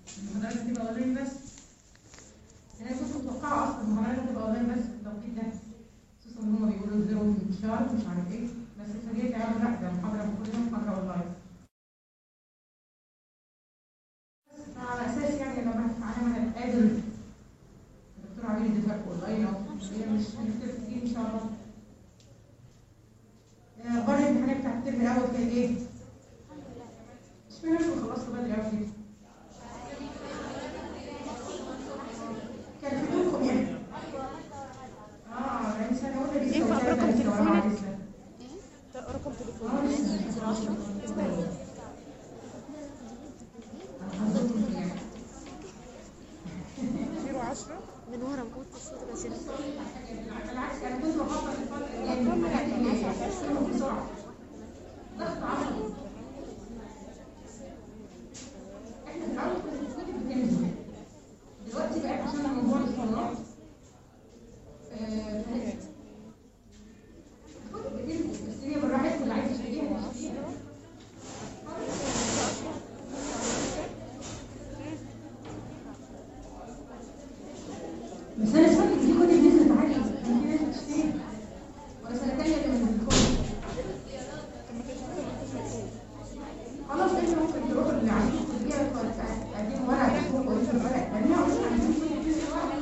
المحاضرات هتبقى اونلاين بس انا كنت متوقعه اصلا المحاضرات هتبقى اونلاين بس في التوقيت ده خصوصا ان هم بيقولوا زيرو من شهر مش عارف ايه بس اتفاجئت قالوا لا ده محاضره المفروض انها محاضره اونلاين بس على اساس يعني لما على ما نتقابل الدكتور عبير اديتها اونلاين او هي مش هنختلف كتير ان شاء الله آه، اخبار الامتحانات بتاعت الترم الاول كانت ايه؟ اشمعنى انتوا خلصتوا بدري قوي كده؟ كان في دوركم يعني اه يعني سنه اولى لسه ينفع وثالثة رقم لسه ورابعة تليفونك؟ لسه. رقم اه تليفون لسه انا حظكم يعني 010 من ورا مقوت الصوت بس بالعكس انا كنت بفكر في الفتره الجايه من الحاجات اللي هتحصل بسرعه ضغط عصبي احنا في الاول كنا بنكتب بتنزل دلوقتي بقى عشان موضوع الاسطوانات آه، فهي- الكتب بتنزل بس هي بالراحه اللي عايز يشتريها يشتريها بس انا سمعت ان في كتب نزلت عادي كان في ناس بتشتريها ولا سنه تانيه اللي من الكتب خلاص احنا ممكن تروحوا اللي عايزين تجيبها تقدموا ورقه تشوفوا كويس الورق لانها اصلا عايزين تنزل ورقه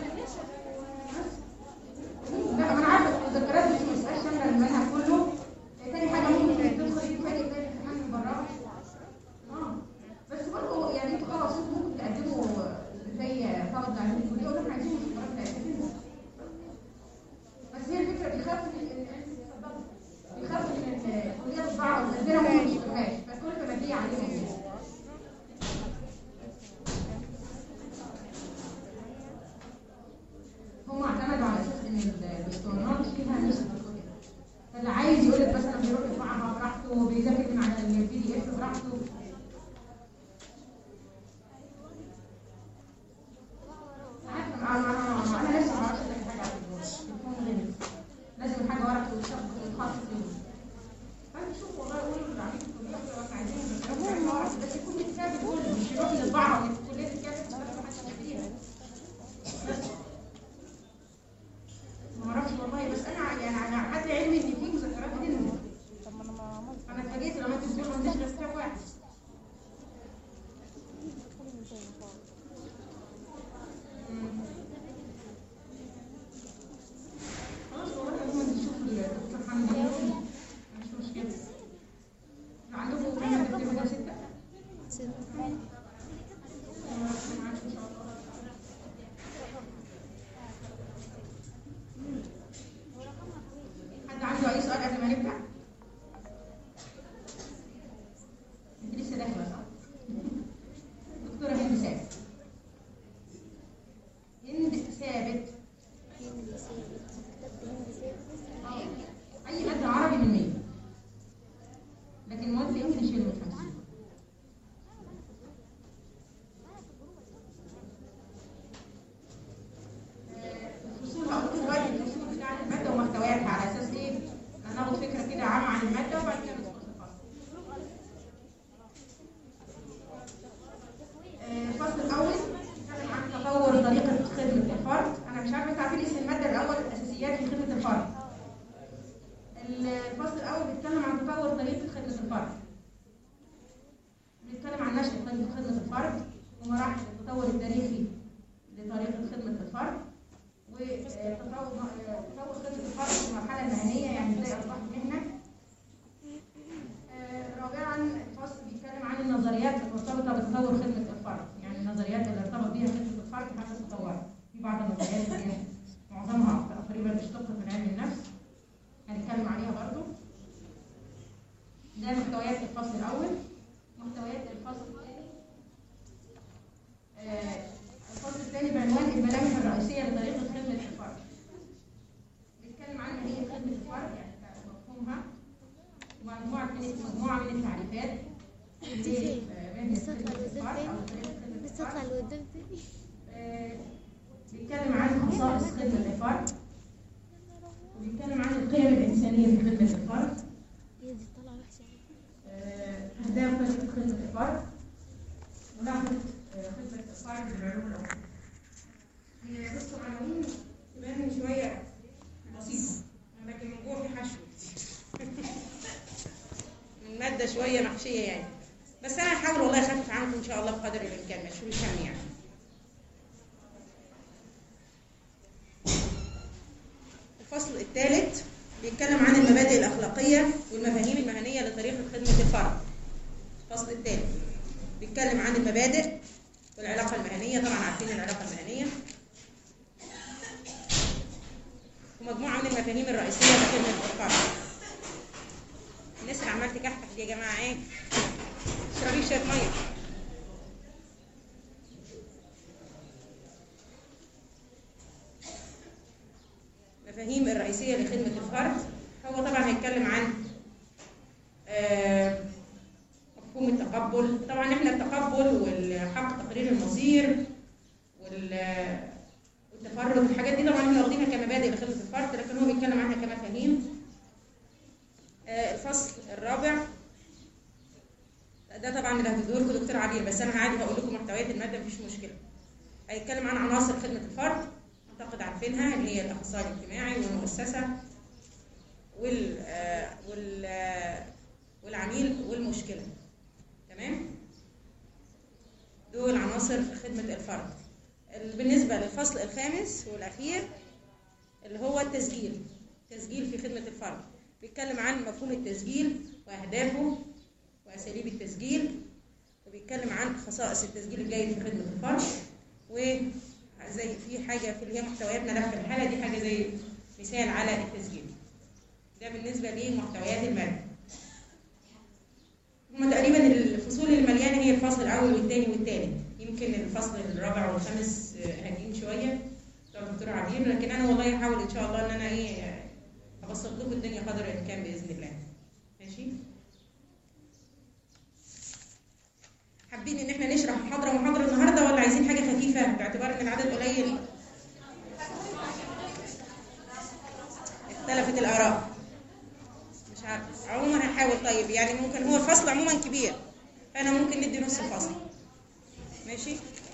لا ما انا عارفه المذكرات مش مسألة شامله المنهج كله تاني حاجه ممكن تدخل تتفاجئ تلاقي الامتحان من براها اه بس برضه يعني انتوا خلاص انتوا ممكن تقدموا زي طلب عايزين الكليه ولا احنا عايزين المذكرات بتاعتنا بس هي الفكره بيخافوا من اتفضلوا. بيخافوا من الكليه تطبعها وتنزلها وما يشتروهاش فكل ما هي عليهم كده هم اعتمدوا على اساس ان الاسطوانات فيها نسخ الكتب فاللي عايز يقول لك مثلا بيروح يطبعها براحته بيذاكر من على البي دي اف براحته عارفة، ما- ما- ما- انا لسه ما اعرفش الاقي حاجه على التليفون غير لازم الحاجه ورقه وتشخص وتخصص فانت شوف والله قولوا اللي عليكم كليه لو احنا عايزين نذاكرها حاجه ورقه بس يكون كتاب كله مش يروح يطبعها وفي كليه الكاتب ما حدش يشتريها ما اعرفش والله بس انا يعني انا حد علمي ان في مذكرات بتنزل طب ما انا ما عملت انا اتفاجئت لما انت بتقول ما نزلش غير كتاب واحد ادخلي من تاني خالص مم. خلاص والله عموما نشوف الدكتور حمدي مش مشكله لو عندكم منهج الترم ده سته معاك ان شاء الله حد عنده اي سؤال قبل ما نبدا؟ انت لسه داخله صح؟ دكتوره هند ثابت هند ثابت اي ماده عربي من 100 لكن مواد الانجليش هي اللي من 50 الفصول هقول لكم دلوقتي الفصول بتاعت الماده ومحتوياتها على اساس ايه؟ هناخد فكره كده عامه عن الماده وبعد كده ندخل في الفصل. آه، الفصل الاول بيتكلم عن تطور طريقه خدمه الفرد، انا مش عارفه انتوا عارفين اسم الماده الاول اساسيات في خدمه الفرد. الفصل الاول بيتكلم عن تطور طريقه خدمه الفرد. بيتكلم عن نشأة طريقه خدمه الفرد ومراحل التطور التاريخي لطريقه خدمه الفرد. وتطور تطور خدمه الفرد في المرحله المهنيه يعني ازاي اصبح مهنه. آه، رابعا الفصل بيتكلم عن النظريات المرتبطه بتطور خدمه الفرد، يعني النظريات اللي ارتبط بيها خدمه الفرد حسب تطورها. في بعض النظريات اللي هي معظمها تقريبا اشتقت من علم النفس هنتكلم عليها برضو. ده محتويات الفصل الاول. محتويات الفصل الثاني آه، الفصل الثاني بعنوان الملامح الرئيسيه لطريقه خدمه الفرد. بيتكلم عن هي خدمه الفرد يعني مفهومها ومجموعه من مجموعه من التعريفات لمهنة خدمة الفرد أو طريقة خدمة بس تطلع الفرد. لقدام تاني آه، بيتكلم عن خصائص خدمة الفرد وبيتكلم عن القيم الإنسانية في خدمة الفرد هي دي طالعة وحشة آه، أهداف طريقة خدمة الفرد ملاحظة آه، خدمة الصعيد بالعلوم العلوم. هي بص عناوين تبان شوية بسيطة لكن من جوه في حشو من مادة شوية محشية يعني بس أنا هحاول والله أخفف عنكم إن شاء الله بقدر الإمكان مشهور الهم يعني الفصل الثالث بيتكلم عن المبادئ الأخلاقية والمفاهيم المهنية لطريقة خدمة الفرد الفصل الثالث بيتكلم عن المبادئ والعلاقة المهنية طبعا عارفين العلاقة المهنية ومجموعة من المفاهيم الرئيسية لخدمة الفرد الناس اللي عمال تكحكح دي يا جماعة ايه اشربي شوية مية المفاهيم الرئيسية لخدمة الفرد هو طبعا هيتكلم عن آه، مفهوم التقبل طبعا احنا التقبل والحق تقرير المصير وال- والتفرد الحاجات دي طبعا احنا واخدينها كمبادئ لخدمة الفرد لكن هو بيتكلم عنها كمفاهيم آه، الفصل الرابع ده طبعا اللي هتديه لكم دكتور عبير بس انا عادي هقول لكم محتويات الماده مفيش مشكله هيتكلم عن عناصر خدمه الفرد اعتقد عارفينها اللي هي الاخصائي الاجتماعي والمؤسسه وال آه، وال آه، والعميل والمشكله تمام دول عناصر خدمه الفرد ال- بالنسبه للفصل الخامس والاخير اللي هو التسجيل تسجيل في خدمه الفرد بيتكلم عن مفهوم التسجيل واهدافه واساليب التسجيل وبيتكلم عن خصائص التسجيل الجيد في خدمه الفرد وزي في حاجه في اللي هي محتوياتنا لا في الحاله دي حاجه زي مثال على التسجيل ده بالنسبه لمحتويات الماده هما تقريبا الفصول المليانه هي الفصل الاول والثاني والثالث يمكن الفصل الرابع والخامس آه، هادين شويه بتوع الدكتور عبير لكن انا والله هحاول ان شاء الله ان انا ايه آه، ابسط لكم الدنيا قدر الامكان باذن الله ماشي حابين ان احنا نشرح محاضره محاضره النهارده ولا عايزين حاجه خفيفه باعتبار ان العدد قليل اختلفت الاراء مش عارف عموما هحاول طيب يعني ممكن هو الفصل عموما كبير فانا ممكن ندي نص الفصل ماشي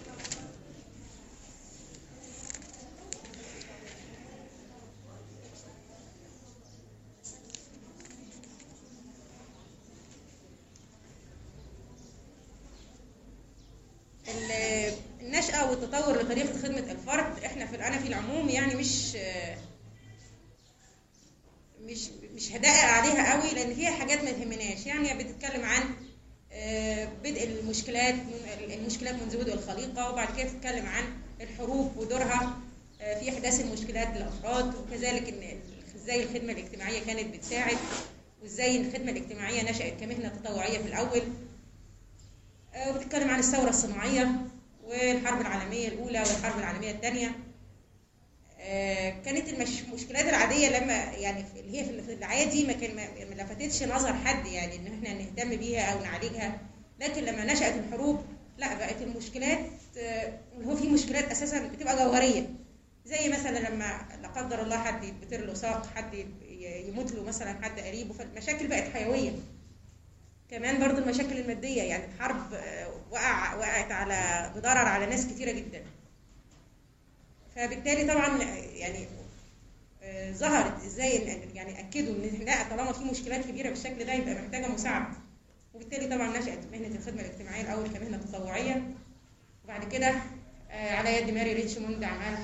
ال- النشأة والتطور لطريقة خدمة الفرد احنا في انا في العموم يعني مش مش مش هدقق عليها قوي لان فيها حاجات ما تهمناش يعني بتتكلم عن آه، بدء المشكلات من- المشكلات منذ بدء الخليقة وبعد كده تتكلم عن الحروب ودورها آه، في احداث المشكلات للافراد وكذلك ان ال- ازاي الخدمة الاجتماعية كانت بتساعد وازاي الخدمة الاجتماعية نشأت كمهنة تطوعية في الاول آه، وبتتكلم عن الثورة الصناعية والحرب العالمية الأولى والحرب العالمية الثانية آه، كانت المشكلات العادية لما يعني في- اللي هي في في العادي ما كان ما ما لفتتش نظر حد يعني ان احنا نهتم بيها او نعالجها لكن لما نشأت الحروب لا بقت المشكلات آه، اللي هو في مشكلات اساسا بتبقى جوهرية زي مثلا لما لا قدر الله حد يتبتر له ساق حد ي- يموت له مثلا حد قريبه فالمشاكل بقت حيوية كمان برضو المشاكل المادية يعني الحرب آه، وقع وقعت على بضرر على ناس كتيرة جدا فبالتالي طبعا يعني آه، ظهرت ازاي إن- يعني اكدوا ان لا طالما في مشكلات كبيره بالشكل ده يبقى محتاجه مساعده وبالتالي طبعا نشات مهنه الخدمه الاجتماعيه الاول كمهنه تطوعيه وبعد كده آه، على يد ماري ريتشموند عام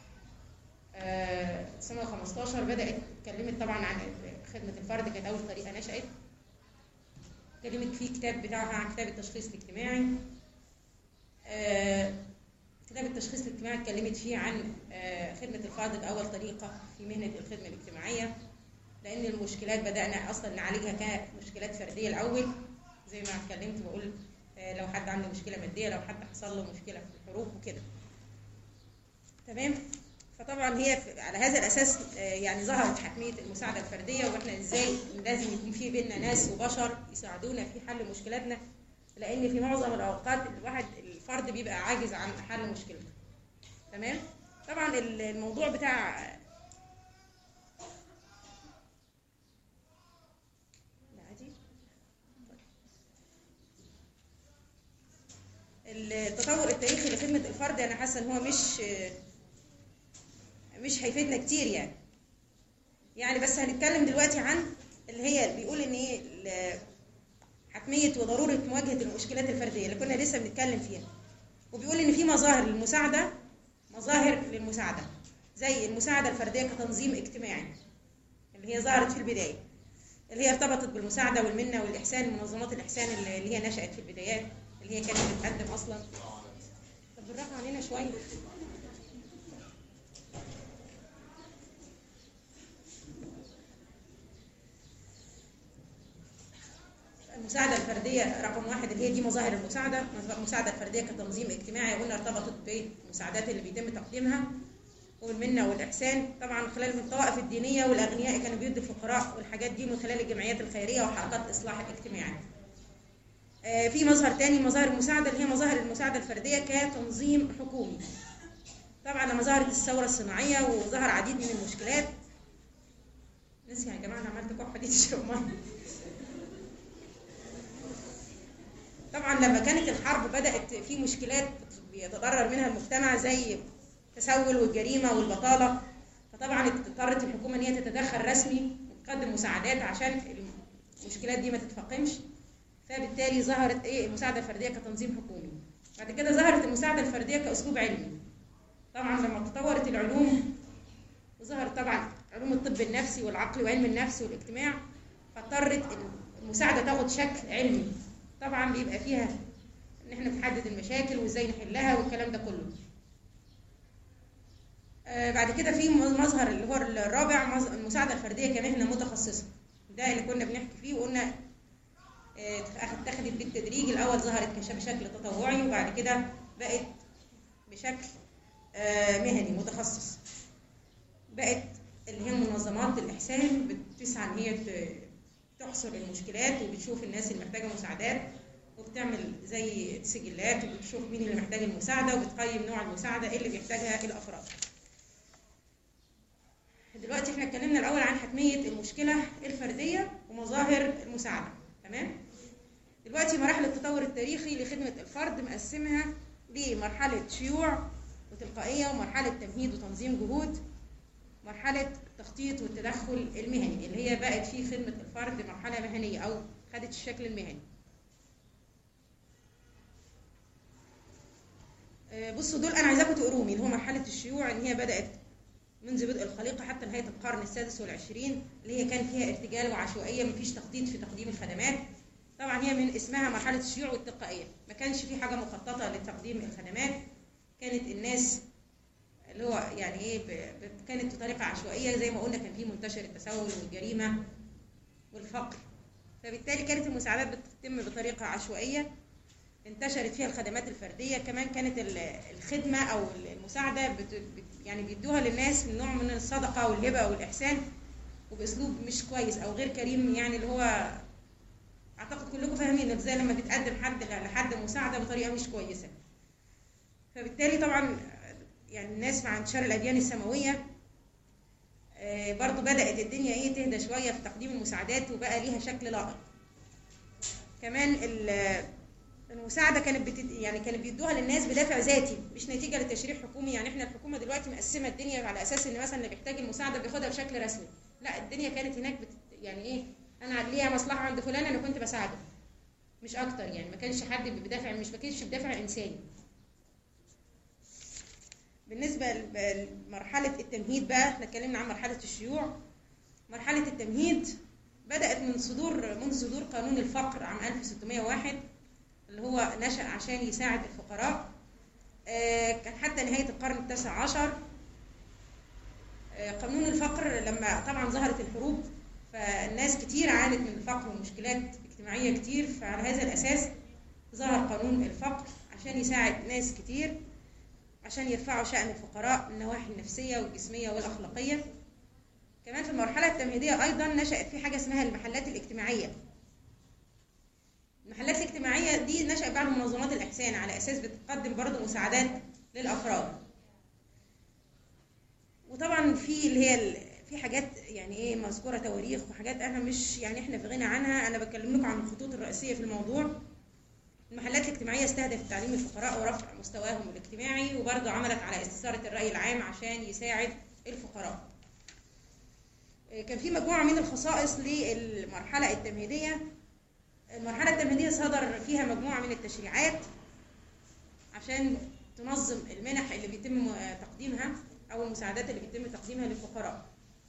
آه، سنه 15 بدات اتكلمت طبعا عن خدمه الفرد كانت اول طريقه نشات اتكلمت في كتاب بتاعها عن كتاب التشخيص الاجتماعي آه، كتاب التشخيص الاجتماعي اتكلمت فيه عن آه، خدمة الفرد كأول طريقة في مهنة الخدمة الاجتماعية لأن المشكلات بدأنا أصلا نعالجها كمشكلات فردية الأول زي ما اتكلمت بقول آه، لو حد عنده مشكلة مادية لو حد حصل له مشكلة في الحروب وكده تمام فطبعا هي في- على هذا الأساس آه، يعني ظهرت حتمية المساعدة الفردية وإحنا إزاي لازم يكون في بيننا ناس وبشر يساعدونا في حل مشكلاتنا لان في معظم الاوقات الواحد الفرد بيبقى عاجز عن حل مشكلته تمام طبعا ال- الموضوع بتاع لا عادي. التطور التاريخي لخدمه الفرد انا حاسه ان هو مش مش هيفيدنا كتير يعني يعني بس هنتكلم دلوقتي عن اللي هي بيقول ان ايه ال- حتميه وضروره مواجهه المشكلات الفرديه اللي كنا لسه بنتكلم فيها وبيقول ان في مظاهر للمساعده مظاهر للمساعده زي المساعده الفرديه كتنظيم اجتماعي اللي هي ظهرت في البدايه اللي هي ارتبطت بالمساعده والمنه والاحسان منظمات الاحسان اللي اللي هي نشات في البدايات اللي هي كانت بتقدم اصلا طب بالراحه علينا شويه المساعدة الفردية رقم واحد اللي هي دي مظاهر المساعدة، المساعدة الفردية كتنظيم اجتماعي قلنا ارتبطت بالمساعدات اللي بيتم تقديمها والمنة والإحسان، طبعا خلال الطوائف الدينية والأغنياء كانوا بيدوا الفقراء والحاجات دي من خلال الجمعيات الخيرية وحركات الإصلاح الاجتماعي. آه، في مظهر تاني مظاهر المساعدة اللي هي مظاهر المساعدة الفردية كتنظيم حكومي. طبعا لما ظهرت الثورة الصناعية وظهر عديد من المشكلات نسي يا جماعة أنا عملت كحة دي تشرب مية. طبعا لما كانت الحرب بدأت في مشكلات بيتضرر منها المجتمع زي التسول والجريمة والبطالة فطبعا اضطرت الحكومة ان هي تتدخل رسمي وتقدم مساعدات عشان المشكلات دي ما تتفاقمش فبالتالي ظهرت ايه المساعدة الفردية كتنظيم حكومي بعد كده ظهرت المساعدة الفردية كأسلوب علمي طبعا لما تطورت العلوم وظهر طبعا علوم الطب النفسي والعقل وعلم النفس والاجتماع فاضطرت المساعدة تاخد شكل علمي طبعا بيبقى فيها ان احنا بنحدد المشاكل وازاي نحلها والكلام ده كله آه بعد كده في مظهر اللي هو الرابع مظ- المساعدة الفردية كمهنة متخصصة ده اللي كنا بنحكي فيه وقلنا آه، اتخذت بالتدريج الأول ظهرت كش- بشكل تطوعي وبعد كده بقت بشكل آه، مهني متخصص بقت اللي هي منظمات الإحسان بتسعى إن هي ت- تحصر المشكلات وبتشوف الناس اللي محتاجة مساعدات وبتعمل زي سجلات وبتشوف مين اللي محتاج المساعدة وبتقيم نوع المساعدة اللي بيحتاجها الأفراد. دلوقتي احنا اتكلمنا الأول عن حتمية المشكلة الفردية ومظاهر المساعدة، تمام؟ دلوقتي مراحل التطور التاريخي لخدمة الفرد مقسمها لمرحلة شيوع وتلقائية ومرحلة تمهيد وتنظيم جهود مرحلة التخطيط والتدخل المهني اللي هي بقت في خدمة الفرد مرحلة مهنية أو خدت الشكل المهني. آه، بصوا دول أنا عايزاكم تقروهم اللي هو مرحلة الشيوع إن هي بدأت منذ بدء الخليقة حتى نهاية القرن السادس والعشرين اللي هي كان فيها ارتجال وعشوائية مفيش تخطيط في تقديم الخدمات. طبعا هي من اسمها مرحلة الشيوع والتلقائية، ما كانش في حاجة مخططة لتقديم الخدمات. كانت الناس اللي هو يعني ايه ب- ب- كانت بطريقه عشوائيه زي ما قلنا كان في منتشر التسول والجريمه والفقر فبالتالي كانت المساعدات بتتم بطريقه عشوائيه انتشرت فيها الخدمات الفرديه كمان كانت ال- الخدمه او المساعده بت بت- يعني بيدوها للناس من نوع من الصدقه والهبه والاحسان وباسلوب مش كويس او غير كريم يعني اللي هو اعتقد كلكم فاهمين إن زي لما بتقدم حد لحد مساعده بطريقه مش كويسه فبالتالي طبعا يعني الناس مع انتشار الاديان السماويه آه، برضو بدات الدنيا ايه تهدى شويه في تقديم المساعدات وبقى ليها شكل لائق كمان ال- المساعده كانت بتد... يعني كانت بيدوها للناس بدافع ذاتي مش نتيجه لتشريع حكومي يعني احنا الحكومه دلوقتي مقسمه الدنيا على اساس ان مثلا اللي بيحتاج المساعده بياخدها بشكل رسمي لا الدنيا كانت هناك بت... يعني ايه انا ليا مصلحه عند فلان انا كنت بساعده مش اكتر يعني ما كانش حد بدافع مش ما كانش بدافع انساني بالنسبة ل- لمرحلة التمهيد بقى احنا اتكلمنا عن مرحلة الشيوع مرحلة التمهيد بدأت من صدور منذ صدور قانون الفقر عام 1601 اللي هو نشأ عشان يساعد الفقراء آه، كان حتى نهاية القرن التاسع عشر آه، قانون الفقر لما طبعا ظهرت الحروب فالناس كتير عانت من الفقر ومشكلات اجتماعية كتير فعلى هذا الأساس ظهر قانون الفقر عشان يساعد ناس كتير عشان يرفعوا شأن الفقراء من النواحي النفسية والجسمية والأخلاقية كمان في المرحلة التمهيدية أيضا نشأت في حاجة اسمها المحلات الاجتماعية المحلات الاجتماعية دي نشأ بعد منظمات الإحسان على أساس بتقدم برضه مساعدات للأفراد وطبعا في اللي هي ال- في حاجات يعني ايه مذكوره تواريخ وحاجات انا مش يعني احنا في غنى عنها انا بكلم لكم عن الخطوط الرئيسيه في الموضوع المحلات الاجتماعية استهدفت تعليم الفقراء ورفع مستواهم الاجتماعي وبرضه عملت على استثارة الرأي العام عشان يساعد الفقراء آه، كان في مجموعة من الخصائص للمرحلة التمهيدية المرحلة التمهيدية صدر فيها مجموعة من التشريعات عشان تنظم المنح اللي بيتم آه، تقديمها أو المساعدات اللي بيتم تقديمها للفقراء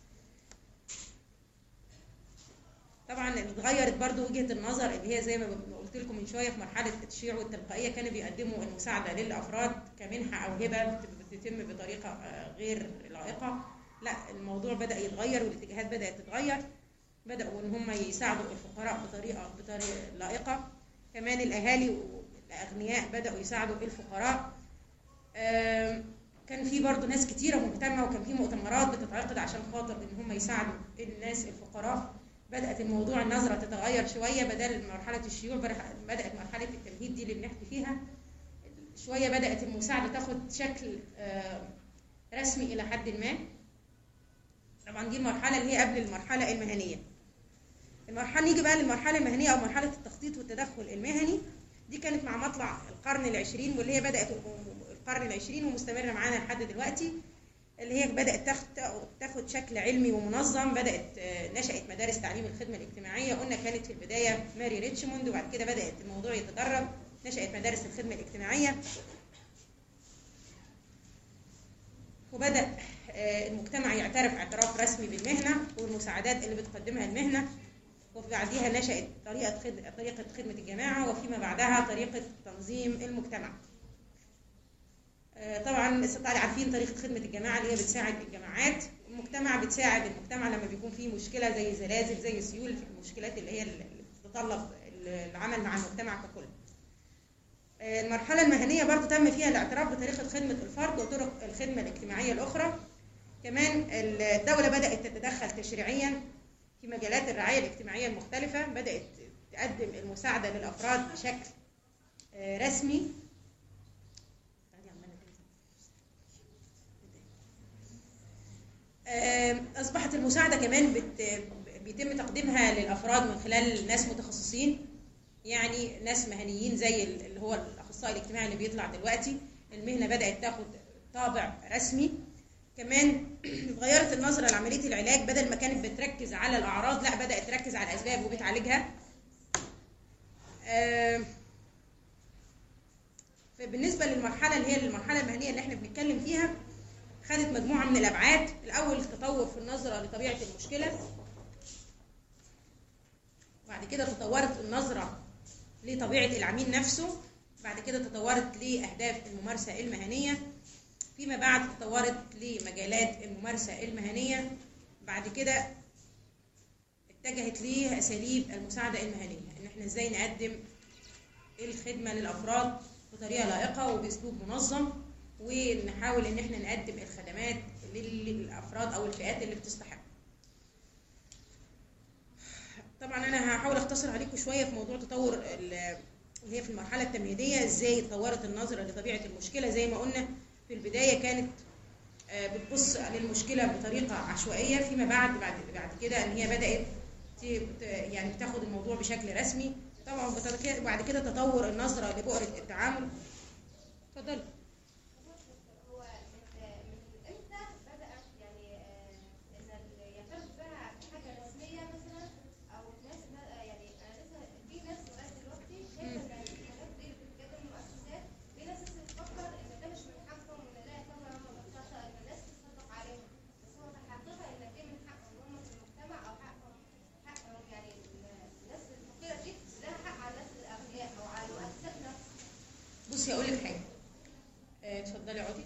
طبعا اتغيرت برضو وجهة النظر اللي هي زي ما قلت لكم من شوية في مرحلة التشريع والتلقائية كانوا بيقدموا المساعدة للأفراد كمنحة أو هبة بت- بتتم بطريقة آه، غير لائقة لا الموضوع بدأ يتغير والاتجاهات بدأت تتغير بدأوا إن هم يساعدوا الفقراء بطريقة بطريقة لائقة كمان الأهالي والأغنياء بدأوا يساعدوا الفقراء آم، كان في برضو ناس كتيرة مهتمة وكان في مؤتمرات بتتعقد عشان خاطر إن هم يساعدوا الناس الفقراء بدأت الموضوع النظرة تتغير شوية بدل مرحلة الشيوع برح- بدأت مرحلة التمهيد دي اللي بنحكي فيها شوية بدأت المساعدة تاخد شكل آه، رسمي إلى حد ما طبعا دي المرحلة اللي هي قبل المرحلة المهنية المرحلة نيجي بقى للمرحلة المهنية أو مرحلة التخطيط والتدخل المهني دي كانت مع مطلع القرن العشرين واللي هي بدأت القرن العشرين ومستمرة معانا لحد دلوقتي اللي هي بدأت تاخد تاخد شكل علمي ومنظم بدأت آه، نشأت مدارس تعليم الخدمة الاجتماعية قلنا كانت في البداية ماري ريتشموند وبعد كده بدأت الموضوع يتدرج نشأت مدارس الخدمة الاجتماعية وبدأ آه، المجتمع يعترف اعتراف رسمي بالمهنة والمساعدات اللي بتقدمها المهنة وفي بعدها نشأت طريقة خد... طريقة خدمة الجماعة وفيما بعدها طريقة تنظيم المجتمع. آه، طبعا استطاع عارفين طريقة خدمة الجماعة اللي هي بتساعد الجماعات، المجتمع بتساعد المجتمع لما بيكون فيه مشكلة زي زلازل زي سيول في المشكلات اللي هي اللي بتتطلب العمل مع المجتمع ككل. آه، المرحلة المهنية برضو تم فيها الاعتراف بطريقة خدمة الفرد وطرق الخدمة الاجتماعية الأخرى. كمان الدولة بدأت تتدخل تشريعيا في مجالات الرعاية الاجتماعية المختلفة بدأت تقدم المساعدة للأفراد بشكل آه، رسمي آه، أصبحت المساعدة كمان بت- بيتم تقديمها للأفراد من خلال ناس متخصصين يعني ناس مهنيين زي اللي هو الأخصائي الاجتماعي اللي بيطلع دلوقتي المهنة بدأت تاخد طابع رسمي كمان اتغيرت النظرة لعملية العلاج بدل ما كانت بتركز على الأعراض لا بدأت تركز على الأسباب وبتعالجها آه، فبالنسبة للمرحلة اللي هي المرحلة المهنية اللي احنا بنتكلم فيها خدت مجموعة من الأبعاد الأول تطور في النظرة لطبيعة المشكلة بعد كده تطورت النظرة لطبيعة العميل نفسه بعد كده تطورت لأهداف الممارسة المهنية فيما بعد تطورت لمجالات الممارسة المهنية بعد كده اتجهت لأساليب المساعدة المهنية إن احنا ازاي نقدم الخدمة للأفراد بطريقة لائقة وبأسلوب منظم ونحاول إن احنا نقدم الخدمات للأفراد أو الفئات اللي بتستحق طبعا أنا هحاول أختصر عليكم شوية في موضوع تطور ال- اللي هي في المرحلة التمهيدية ازاي اتطورت النظرة لطبيعة المشكلة زي ما قلنا في البداية كانت آه، بتبص للمشكلة بطريقة عشوائية فيما بعد بعد بعد كده ان هي بدأت ت- بت- يعني بتاخد الموضوع بشكل رسمي طبعا بتط- بعد كده تطور النظرة لبؤرة التعامل اتفضلي هو من من امتى بدأت يعني آه، ان ال- يعترف بها حاجه رسميه مثلا او الناس بقى- يعني انا لسه في ناس لغايه دلوقتي شايفه ان الحاجات دي اللي بتتقدم المؤسسات في ناس لسه بتفكر ان ده مش من حقهم وان لا يعتبر هم بشر ان الناس تصدق عليهم بس هو في الحقيقه ان دي من حقهم هم في المجتمع او حقهم حقهم يعني الناس الفقيره دي لها حق على الناس الاغنياء او على المؤسسات نفسها بصي هقول لك حاجة آه، اتفضلي اقعدي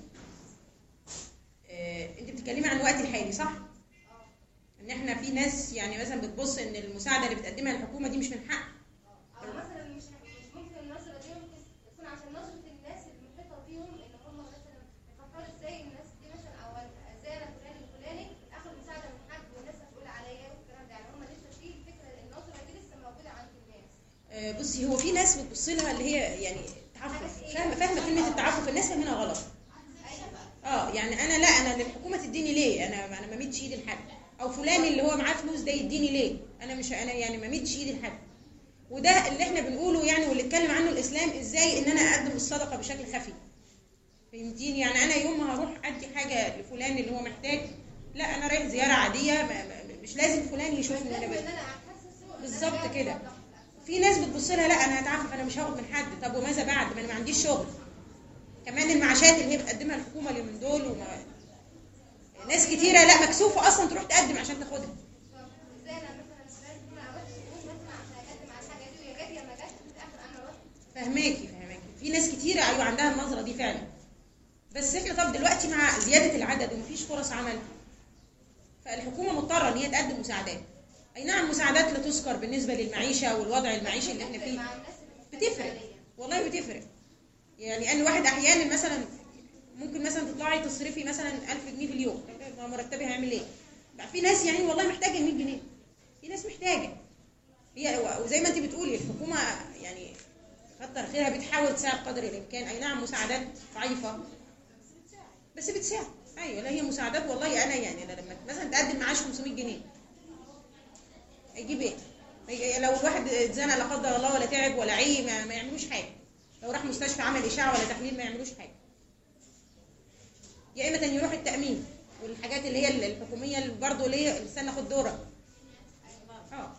آه، انت بتتكلمي عن الوقت الحالي صح؟ ان احنا في ناس يعني مثلا بتبص ان المساعدة اللي بتقدمها الحكومة دي مش من حق او مثلا مش مش ممكن النظره دي ممكن تكون عشان نظره الناس المحيطه بيهم ان هم مثلا يفكروا ازاي الناس دي مثلا او ازاي انا فلان الفلاني اخد مساعده من حد والناس هتقول عليا والكلام ده يعني هم لسه في الفكره النظره دي لسه موجوده عند الناس آه، بصي هو في ناس بتبص لها اللي هي يعني تعفف فاهمه فاهمه كلمه التعفف الناس فاهمينها غلط اه يعني انا لا انا الحكومه تديني ليه انا انا ما مدش ايدي لحد او فلان اللي هو معاه فلوس ده يديني ليه انا مش انا يعني ما مدش ايدي لحد وده اللي احنا بنقوله يعني واللي اتكلم عنه الاسلام ازاي ان انا اقدم الصدقه بشكل خفي فهمتيني يعني انا يوم ما هروح ادي حاجه لفلان اللي هو محتاج لا انا رايح زياره عاديه ما ما مش لازم فلان يشوفني وانا لازم بدي ان انا احسسه إن أنا بالظبط بعمل كده. صدقة. في ناس بتبص لها لا انا هتعفف انا مش هاخد من حد طب وماذا بعد ما انا ما عنديش شغل كمان المعاشات اللي هي بتقدمها الحكومه اليومين دول وما... ناس كتيره لا مكسوفه اصلا تروح تقدم عشان تاخدها ازاي انا مثلا لازم انا اروح سكون مثلا عشان اقدم على الحاجه دي ويا جت يا ما جاتش في الاخر انا رحت فهماكي فهماكي في ناس كتيره ايوه عندها النظره دي فعلا بس احنا طب دلوقتي مع زياده العدد ومفيش فرص عمل فالحكومه مضطره ان هي تقدم مساعدات اي نعم مساعدات لا تذكر بالنسبه للمعيشه والوضع المعيشي اللي احنا فيه مع الناس اللي محتاجة بتفرق فعليا. والله بتفرق يعني انا واحد احيانا مثلا ممكن مثلا تطلعي تصرفي مثلا 1000 جنيه في اليوم طب مرتبي هيعمل ايه بقى في ناس يعني والله محتاجه 100 جنيه في ناس محتاجه هي وزي ما انت بتقولي الحكومه يعني كتر خيرها بتحاول تساعد قدر الامكان اي نعم مساعدات ضعيفه بس بتساعد ايوه لا هي مساعدات والله انا يعني انا لما مثلا تقدم معاش 500 جنيه هيجيب ايه؟ هي- لو الواحد اتزنق لا قدر الله ولا تعب ولا عي ما, ما يعملوش حاجه لو راح مستشفى عمل اشعه ولا تحليل ما يعملوش حاجه يا اما يروح التامين والحاجات اللي هي الحكوميه اللي برضه ليه استنى خد دورك اه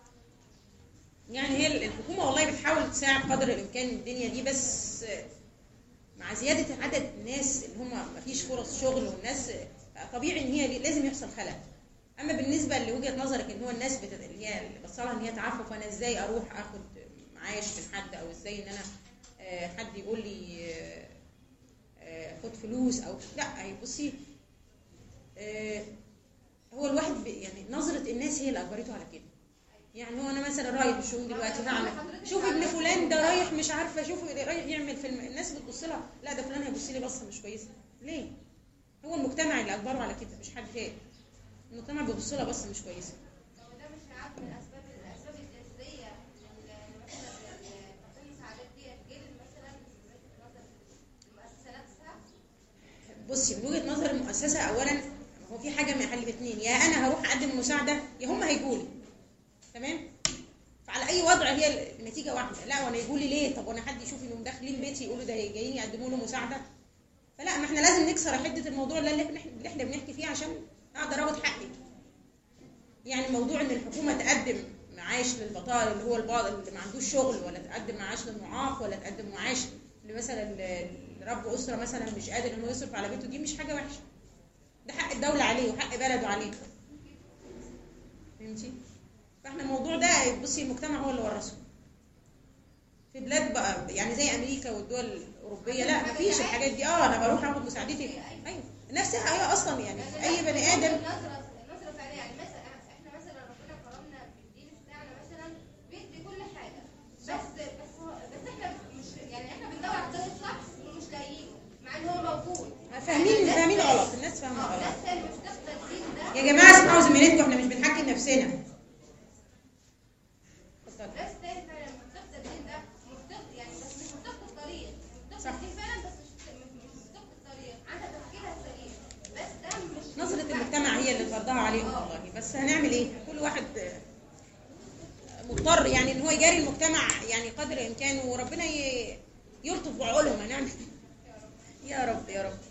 يعني هي الحكومه والله بتحاول تساعد قدر الامكان الدنيا دي بس مع زياده عدد الناس اللي هم ما فيش فرص شغل والناس طبيعي ان هي لازم يحصل خلل اما بالنسبه لوجهه نظرك ان هو الناس بت... اللي هي اللي بصلها ان هي تعفف انا ازاي اروح اخد معاش من حد او ازاي ان انا آه، حد يقول لي آه، آه، خد فلوس او لا هي بصي آه، هو الواحد ب... يعني نظره الناس هي اللي اجبرته على كده يعني هو انا مثلا رايح الشؤون دلوقتي هعمل شوف ابن فلان ده رايح مش عارفه شوف رايح يعمل فيلم الناس بتبص لها لا ده فلان هيبص لي بصه مش كويسه ليه هو المجتمع اللي اجبره على كده مش حد تاني المجتمع بيبص لها بصه مش كويسه هو ده مش عارف من الاسباب الاسباب الجنسيه ان مثلا تقديم المساعدات دي غير مثلا من وجهه نظر المؤسسه نفسها بصي من وجهه نظر المؤسسه اولا هو في حاجه من حل الاثنين يا انا هروح اقدم المساعده يا هم هيجوا لي تمام فعلى اي وضع هي النتيجه واحده لا وانا يقول لي ليه طب وانا حد يشوف انهم داخلين بيتي يقولوا ده جايين يقدموا له مساعده فلا ما احنا لازم نكسر حده الموضوع اللي احنا اللي احنا بنحكي فيه عشان اقدر اخد حقي يعني موضوع ان الحكومه تقدم معاش للبطاله اللي هو البعض اللي ما عندوش شغل ولا تقدم معاش للمعاق ولا تقدم معاش لمثلا ل- لرب اسره مثلا مش قادر انه يصرف على بيته دي مش حاجه وحشه ده حق الدوله عليه وحق بلده عليه فهمتي فاحنا الموضوع ده بصي المجتمع هو اللي ورثه في بلاد بقى يعني زي امريكا والدول الاوروبيه لا مفيش الحاجات دي اه انا بروح اخد مساعدتي ايوه نفسها هي اصلا يعني اي بني ادم نظره نظره فعليه يعني مثلا احنا مثلا ربنا كرمنا في الدين بتاعنا مثلا بيدي كل حاجه بس بس هو بس احنا مش يعني احنا بندور على ده الشخص ومش لاقيينه مع ان هو موجود فاهمين فاهمين غلط الناس فاهمه اه غلط الناس اللي مش تاخد الدين ده يا جماعه اسمعوا زميلتكم احنا مش بنحكي نفسنا اتفضل. ناس تاني فعلا مفتقد الدين ده مفتقد يعني بس مش مفتقد الطريق صح. مفتقد الدين فعلا بس مش مش مش مفتقد الطريق عندها تفكيرها سليم بس ده مش نظرة المجتمع هي اللي فرضها عليهم والله بس هنعمل ايه كل واحد مضطر يعني ان هو يجاري المجتمع يعني قدر امكانه وربنا ي- يلطف بعقولهم هنعمل إيه؟ يا رب يا رب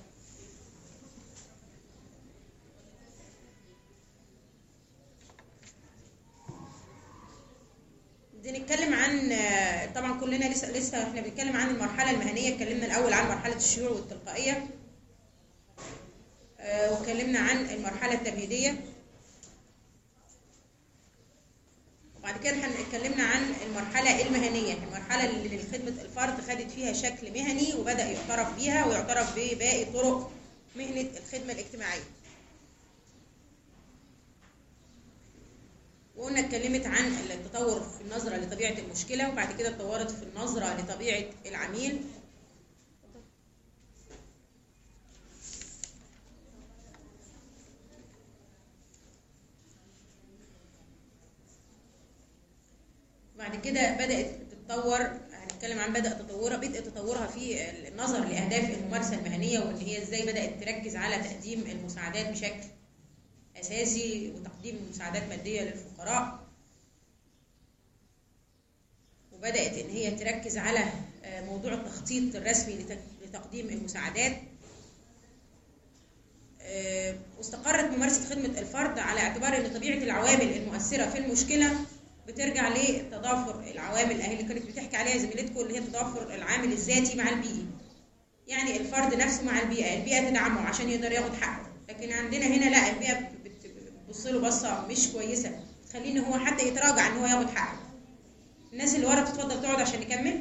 دي نتكلم عن طبعا كلنا لسه لسه احنا بنتكلم عن المرحله المهنيه اتكلمنا الاول عن مرحله الشيوع والتلقائيه آه، واتكلمنا عن المرحلة التمهيدية وبعد كده هن- اتكلمنا عن المرحلة المهنية المرحلة اللي خدمة الفرد خدت فيها شكل مهني وبدأ يعترف بيها ويعترف بباقي طرق مهنة الخدمة الاجتماعية وقلنا اتكلمت عن التطور في النظرة لطبيعة المشكلة وبعد كده اتطورت في النظرة لطبيعة العميل بعد كده بدأت تتطور هنتكلم عن بدأ تطورها بدأ تطورها في النظر لأهداف الممارسة المهنية وإن هي إزاي بدأت تركز على تقديم المساعدات بشكل أساسي وتقديم مساعدات مادية للفقراء وبدات ان هي تركز على آه، موضوع التخطيط الرسمي لتك- لتقديم المساعدات آه، واستقرت ممارسه خدمه الفرد على اعتبار ان طبيعه العوامل المؤثره في المشكله بترجع لتضافر العوامل اهي اللي كانت بتحكي عليها زميلتكم اللي هي تضافر العامل الذاتي مع البيئي يعني الفرد نفسه مع البيئه البيئه تدعمه عشان يقدر ياخد حقه لكن عندنا هنا لا البيئه بت- بتبص له بصه مش كويسه تخليه ان هو حتى يتراجع ان هو ياخد حقه الناس اللي ورا بتتفضل تقعد عشان نكمل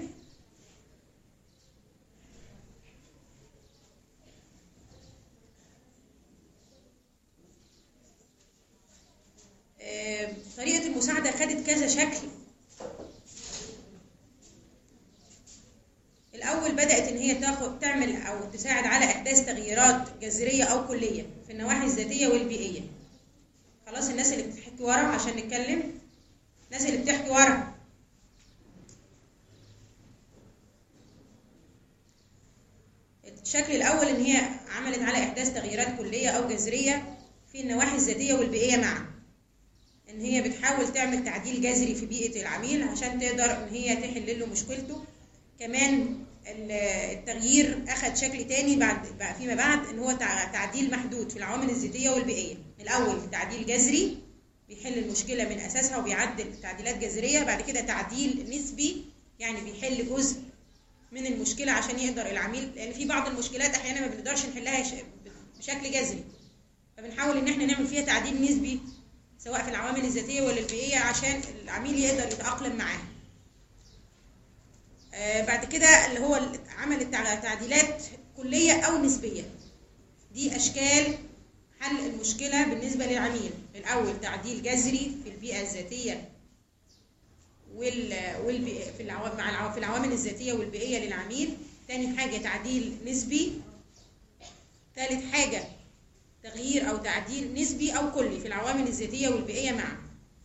آه، طريقة المساعدة خدت كذا شكل الأول بدأت إن هي تاخد تعمل أو تساعد على إحداث تغييرات جذرية أو كلية في النواحي الذاتية والبيئية خلاص الناس اللي بتحكي ورا عشان نتكلم الناس اللي بتحكي ورا الشكل الأول إن هي عملت على إحداث تغييرات كلية أو جذرية في النواحي الذاتية والبيئية معا ان هي بتحاول تعمل تعديل جذري في بيئه العميل عشان تقدر ان هي تحل له مشكلته كمان ال- التغيير اخذ شكل تاني بعد بقى فيما بعد ان هو تع- تعديل محدود في العوامل الذاتيه والبيئيه الاول تعديل جذري بيحل المشكله من اساسها وبيعدل تعديلات جذريه بعد كده تعديل نسبي يعني بيحل جزء من المشكله عشان يقدر العميل لان في بعض المشكلات احيانا ما بنقدرش نحلها ش- بشكل جذري فبنحاول ان احنا نعمل فيها تعديل نسبي سواء في العوامل الذاتيه ولا البيئيه عشان العميل يقدر يتاقلم معاها آه، بعد كده اللي هو ال- عمل التع- تعديلات كليه او نسبيه دي اشكال حل المشكله بالنسبه للعميل الاول تعديل جذري في البيئه الذاتيه وال والبي... في العوامل مع العو... في العوامل الذاتيه والبيئيه للعميل تاني حاجه تعديل نسبي ثالث حاجه تغيير او تعديل نسبي او كلي في العوامل الذاتيه والبيئيه معا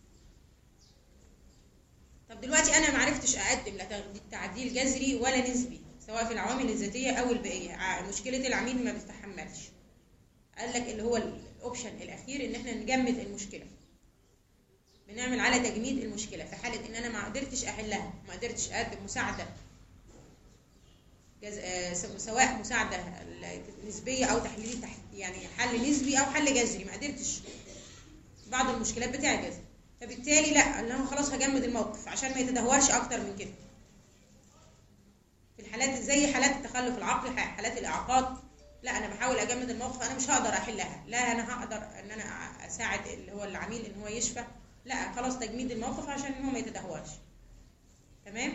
طب دلوقتي انا ما عرفتش اقدم لا تغ- تعديل جذري ولا نسبي سواء في العوامل الذاتيه او البيئيه ع- مشكله العميل ما بيتحملش قال لك اللي هو الاوبشن الاخير ان احنا نجمد المشكله بنعمل على تجميد المشكله في حاله ان انا ما قدرتش احلها ما قدرتش اقدم مساعده جز... آه، س- سواء مساعده ال- نسبيه او تحليل تح... يعني حل نسبي او حل جذري ما قدرتش بعض المشكلات بتعجز فبالتالي لا اللي انا خلاص هجمد الموقف عشان ما يتدهورش اكتر من كده في الحالات زي حالات التخلف العقلي ح- حالات الاعاقات لا انا بحاول اجمد الموقف انا مش هقدر احلها لا انا هقدر ان انا أ- اساعد اللي هو العميل ان هو يشفى لا خلاص تجميد الموقف عشان ان هو ما يتدهورش تمام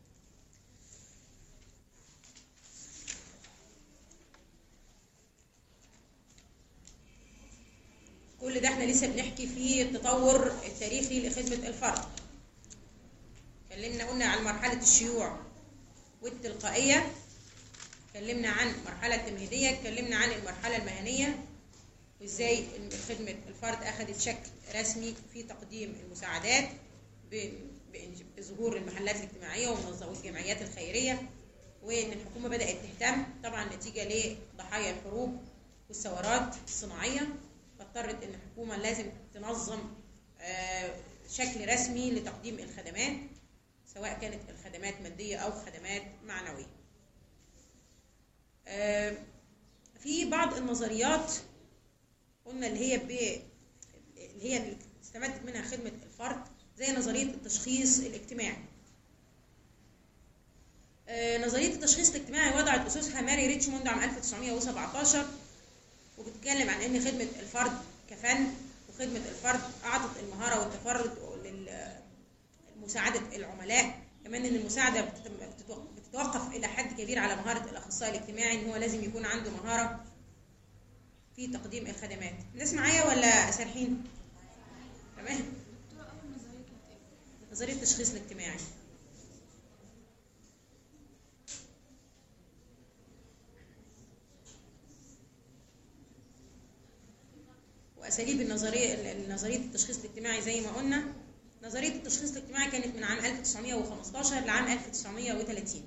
كل ده احنا لسه بنحكي في التطور التاريخي لخدمة الفرد اتكلمنا قلنا عن مرحلة الشيوع والتلقائية اتكلمنا عن المرحلة التمهيدية اتكلمنا عن المرحلة المهنية وازاي إن خدمة الفرد أخذت شكل رسمي في تقديم المساعدات ب- بإنج- بظهور المحلات الاجتماعية والمنظ- والجمعيات الخيرية وإن الحكومة بدأت تهتم طبعا نتيجة لضحايا الحروب والثورات الصناعية فاضطرت ان الحكومه لازم تنظم آه، شكل رسمي لتقديم الخدمات سواء كانت الخدمات ماديه او خدمات معنويه آه، في بعض النظريات قلنا اللي هي ب... اللي هي اللي استمدت منها خدمه الفرد زي نظريه التشخيص الاجتماعي آه، نظريه التشخيص الاجتماعي وضعت اسسها ماري ريتشموند عام 1917 وبتتكلم عن ان خدمه الفرد كفن وخدمه الفرد اعطت المهاره والتفرد لمساعده العملاء كمان ان المساعده بتتم- بتتوق- بتتوقف الى حد كبير على مهاره الاخصائي الاجتماعي ان هو لازم يكون عنده مهاره في تقديم الخدمات الناس معايا ولا سارحين تمام نظريه التشخيص الاجتماعي واساليب النظريه نظريه التشخيص الاجتماعي زي ما قلنا نظريه التشخيص الاجتماعي كانت من عام 1915 لعام 1930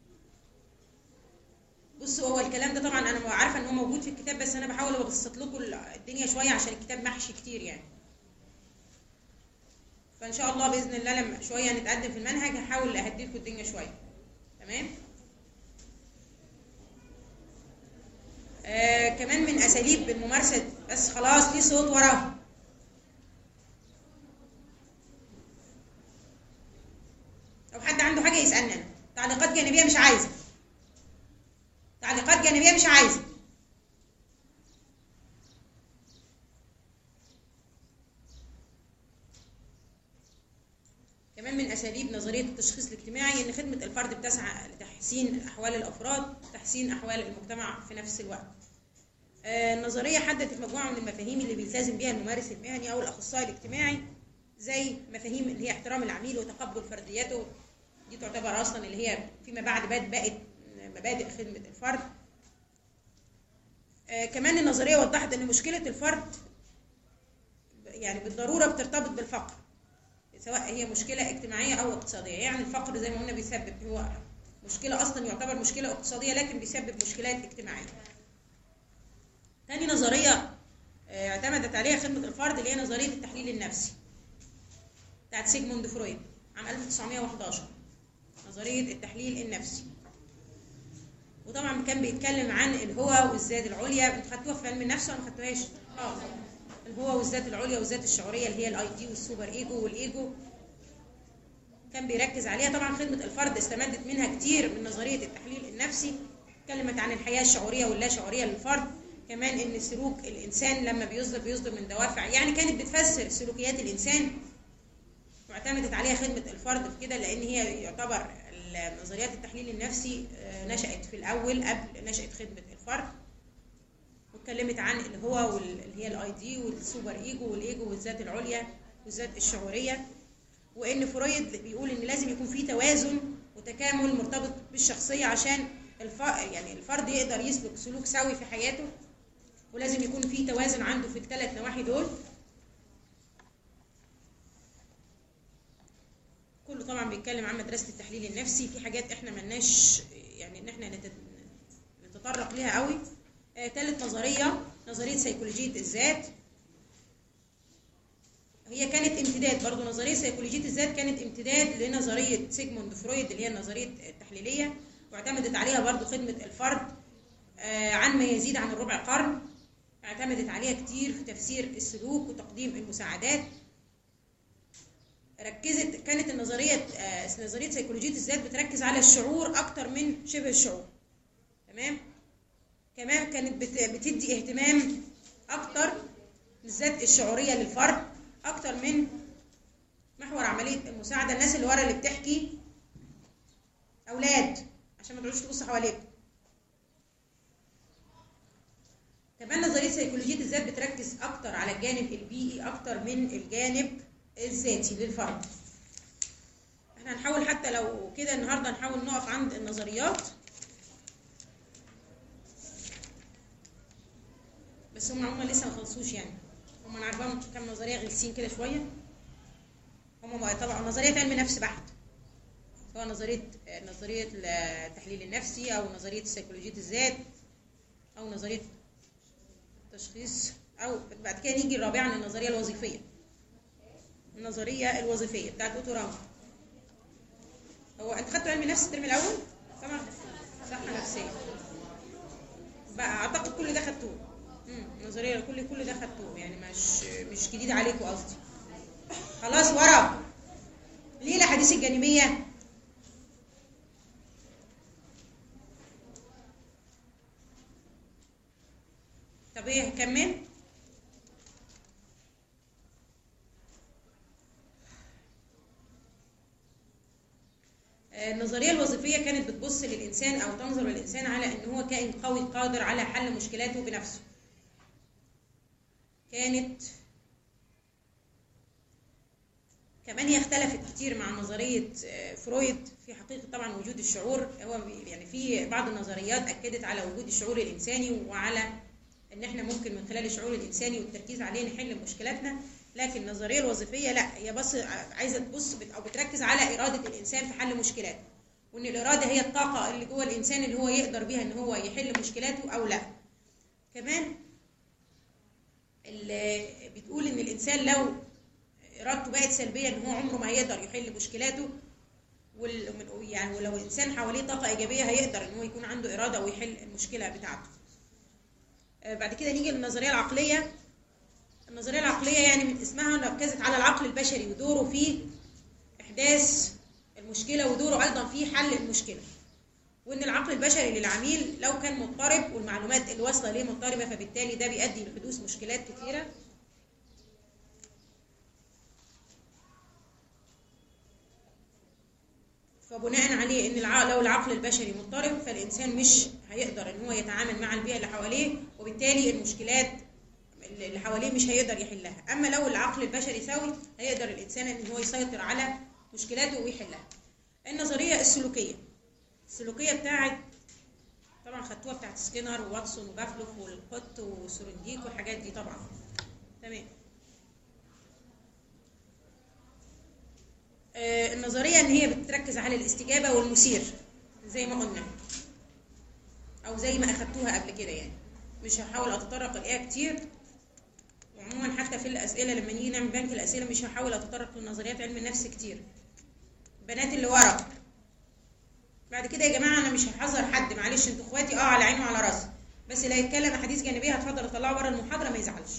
بصوا هو الكلام ده طبعا انا عارفه ان هو موجود في الكتاب بس انا بحاول ابسط لكم الدنيا شويه عشان الكتاب محشي كتير يعني فان شاء الله باذن الله لما شويه نتقدم في المنهج هحاول اهدي لكم الدنيا شويه تمام آه كمان من اساليب الممارسه بس خلاص في صوت وراه لو حد عنده حاجه يسالني انا تعليقات جانبيه مش عايزه تعليقات جانبيه مش عايزه كمان من اساليب نظريه التشخيص الاجتماعي ان خدمه الفرد بتسعى لتحسين احوال الافراد تحسين احوال المجتمع في نفس الوقت آه، النظريه حددت مجموعه من المفاهيم اللي بيلتزم بيها الممارس المهني او الاخصائي الاجتماعي زي مفاهيم اللي هي احترام العميل وتقبل فرديته دي تعتبر اصلا اللي هي فيما بعد بقت بقت مبادئ خدمه الفرد آه، كمان النظريه وضحت ان مشكله الفرد يعني بالضروره بترتبط بالفقر سواء هي مشكله اجتماعيه او اقتصاديه يعني الفقر زي ما قلنا بيسبب هو مشكله اصلا يعتبر مشكله اقتصاديه لكن بيسبب مشكلات اجتماعيه تاني نظريه آه، اعتمدت عليها خدمه الفرد اللي هي نظريه التحليل النفسي بتاعت سيجموند فرويد عام 1911 نظريه التحليل النفسي وطبعا كان بيتكلم عن الهوى والذات العليا انتوا خدتوها في علم النفس ولا ما خدتوهاش؟ اه الهوى والذات العليا والذات الشعوريه اللي هي الاي دي والسوبر ايجو والايجو كان بيركز عليها طبعا خدمه الفرد استمدت منها كتير من نظريه التحليل النفسي اتكلمت عن الحياه الشعوريه واللا شعوريه للفرد كمان ان سلوك الانسان لما بيصدر بيصدر من دوافع يعني كانت بتفسر سلوكيات الانسان واعتمدت عليها خدمه الفرد في كده لان هي يعتبر نظريات التحليل النفسي آه، نشأت في الأول قبل نشأت خدمة الفرد واتكلمت عن الهو وال- اللي هي الاي دي والسوبر ايجو والايجو والذات العليا والذات الشعورية وإن فرويد بيقول إن لازم يكون في توازن وتكامل مرتبط بالشخصية عشان الف... يعني الفرد يقدر يسلك سلوك سوي في حياته ولازم يكون في توازن عنده في الثلاث نواحي دول كله طبعا بيتكلم عن مدرسه التحليل النفسي في حاجات احنا ملناش يعني ان احنا نت- نتطرق ليها قوي آه، تالت نظريه نظريه سيكولوجيه الذات هي كانت امتداد برضو نظريه سيكولوجيه الذات كانت امتداد لنظريه سيجموند فرويد اللي هي النظريه التحليليه واعتمدت عليها برضو خدمه الفرد آه، عن ما يزيد عن الربع قرن اعتمدت عليها كتير في تفسير السلوك وتقديم المساعدات ركزت كانت النظريه آه، نظريه سيكولوجيه الذات بتركز على الشعور اكتر من شبه الشعور تمام كمان كانت بت- بتدي اهتمام اكتر بالذات الشعوريه للفرد اكتر من محور عمليه المساعده الناس اللي ورا اللي بتحكي اولاد عشان ما تقعدوش تبصوا حواليكم كمان نظريه سيكولوجيه الذات بتركز اكتر على الجانب البيئي اكتر من الجانب الذاتي للفرد احنا هنحاول حتى لو كده النهارده نحاول نقف عند النظريات بس هم عموما لسه ما خلصوش يعني هم انا عارفاهم كام نظريه غلسين كده شويه هم بقى طبعا نظريه علم نفس بحت سواء نظريه نظريه التحليل النفسي او نظريه سيكولوجيه الذات او نظريه التشخيص او بعد كده نيجي رابعا النظريه الوظيفيه النظريه الوظيفيه بتاعت اوتو رامو هو انت خدتوا علم نفس الترم الاول طبعا صحه نفسيه بقى اعتقد كل ده خدتوه امم نظريه كل كل ده خدتوه يعني مش مش جديد عليكم قصدي خلاص ورا ليه الاحاديث الجانبيه طب ايه هكمل النظريه الوظيفيه كانت بتبص للانسان او تنظر للانسان على ان هو كائن قوي قادر على حل مشكلاته بنفسه كانت كمان هي اختلفت كتير مع نظريه آه، فرويد في حقيقه طبعا وجود الشعور هو بي- يعني في بعض النظريات اكدت على وجود الشعور الانساني وعلى ان احنا ممكن من خلال الشعور الانساني والتركيز عليه نحل مشكلاتنا لكن النظريه الوظيفيه لا هي بس عايزه تبص بت- او بتركز على اراده الانسان في حل مشكلاته وان الاراده هي الطاقه اللي جوه الانسان اللي هو يقدر بيها ان هو يحل مشكلاته او لا كمان ال- بتقول ان الانسان لو ارادته بقت سلبيه ان هو عمره ما هيقدر يحل مشكلاته وال... من- يعني ولو انسان حواليه طاقه ايجابيه هيقدر ان هو يكون عنده اراده ويحل المشكله بتاعته آه، بعد كده نيجي للنظريه العقليه النظريه العقليه يعني من اسمها ركزت على العقل البشري ودوره في احداث المشكله ودوره ايضا في حل المشكله وان العقل البشري للعميل لو كان مضطرب والمعلومات اللي واصله ليه مضطربه فبالتالي ده بيؤدي لحدوث مشكلات كثيره فبناء عليه ان الع... لو العقل البشري مضطرب فالانسان مش هيقدر ان هو يتعامل مع البيئه اللي حواليه وبالتالي المشكلات اللي حواليه مش هيقدر يحلها اما لو العقل البشري سوي هيقدر الانسان ان هو يسيطر على مشكلاته ويحلها النظريه السلوكيه السلوكيه بتاعت طبعا خدتوها بتاعت سكينر وواتسون وبافلوف والقط وسورنديك والحاجات دي طبعا تمام آه، النظريه ان هي بتركز على الاستجابه والمثير زي ما قلنا او زي ما اخدتوها قبل كده يعني مش هحاول اتطرق اليها كتير وعموما حتى في الاسئله لما نيجي نعمل بنك الاسئله مش هحاول اتطرق لنظريات علم النفس كتير البنات اللي ورا بعد كده يا جماعه انا مش هحذر حد معلش انتوا اخواتي اه على عيني وعلى راسي بس اللي هيتكلم احاديث جانبيه هتفضل اطلعه بره المحاضره ما يزعلش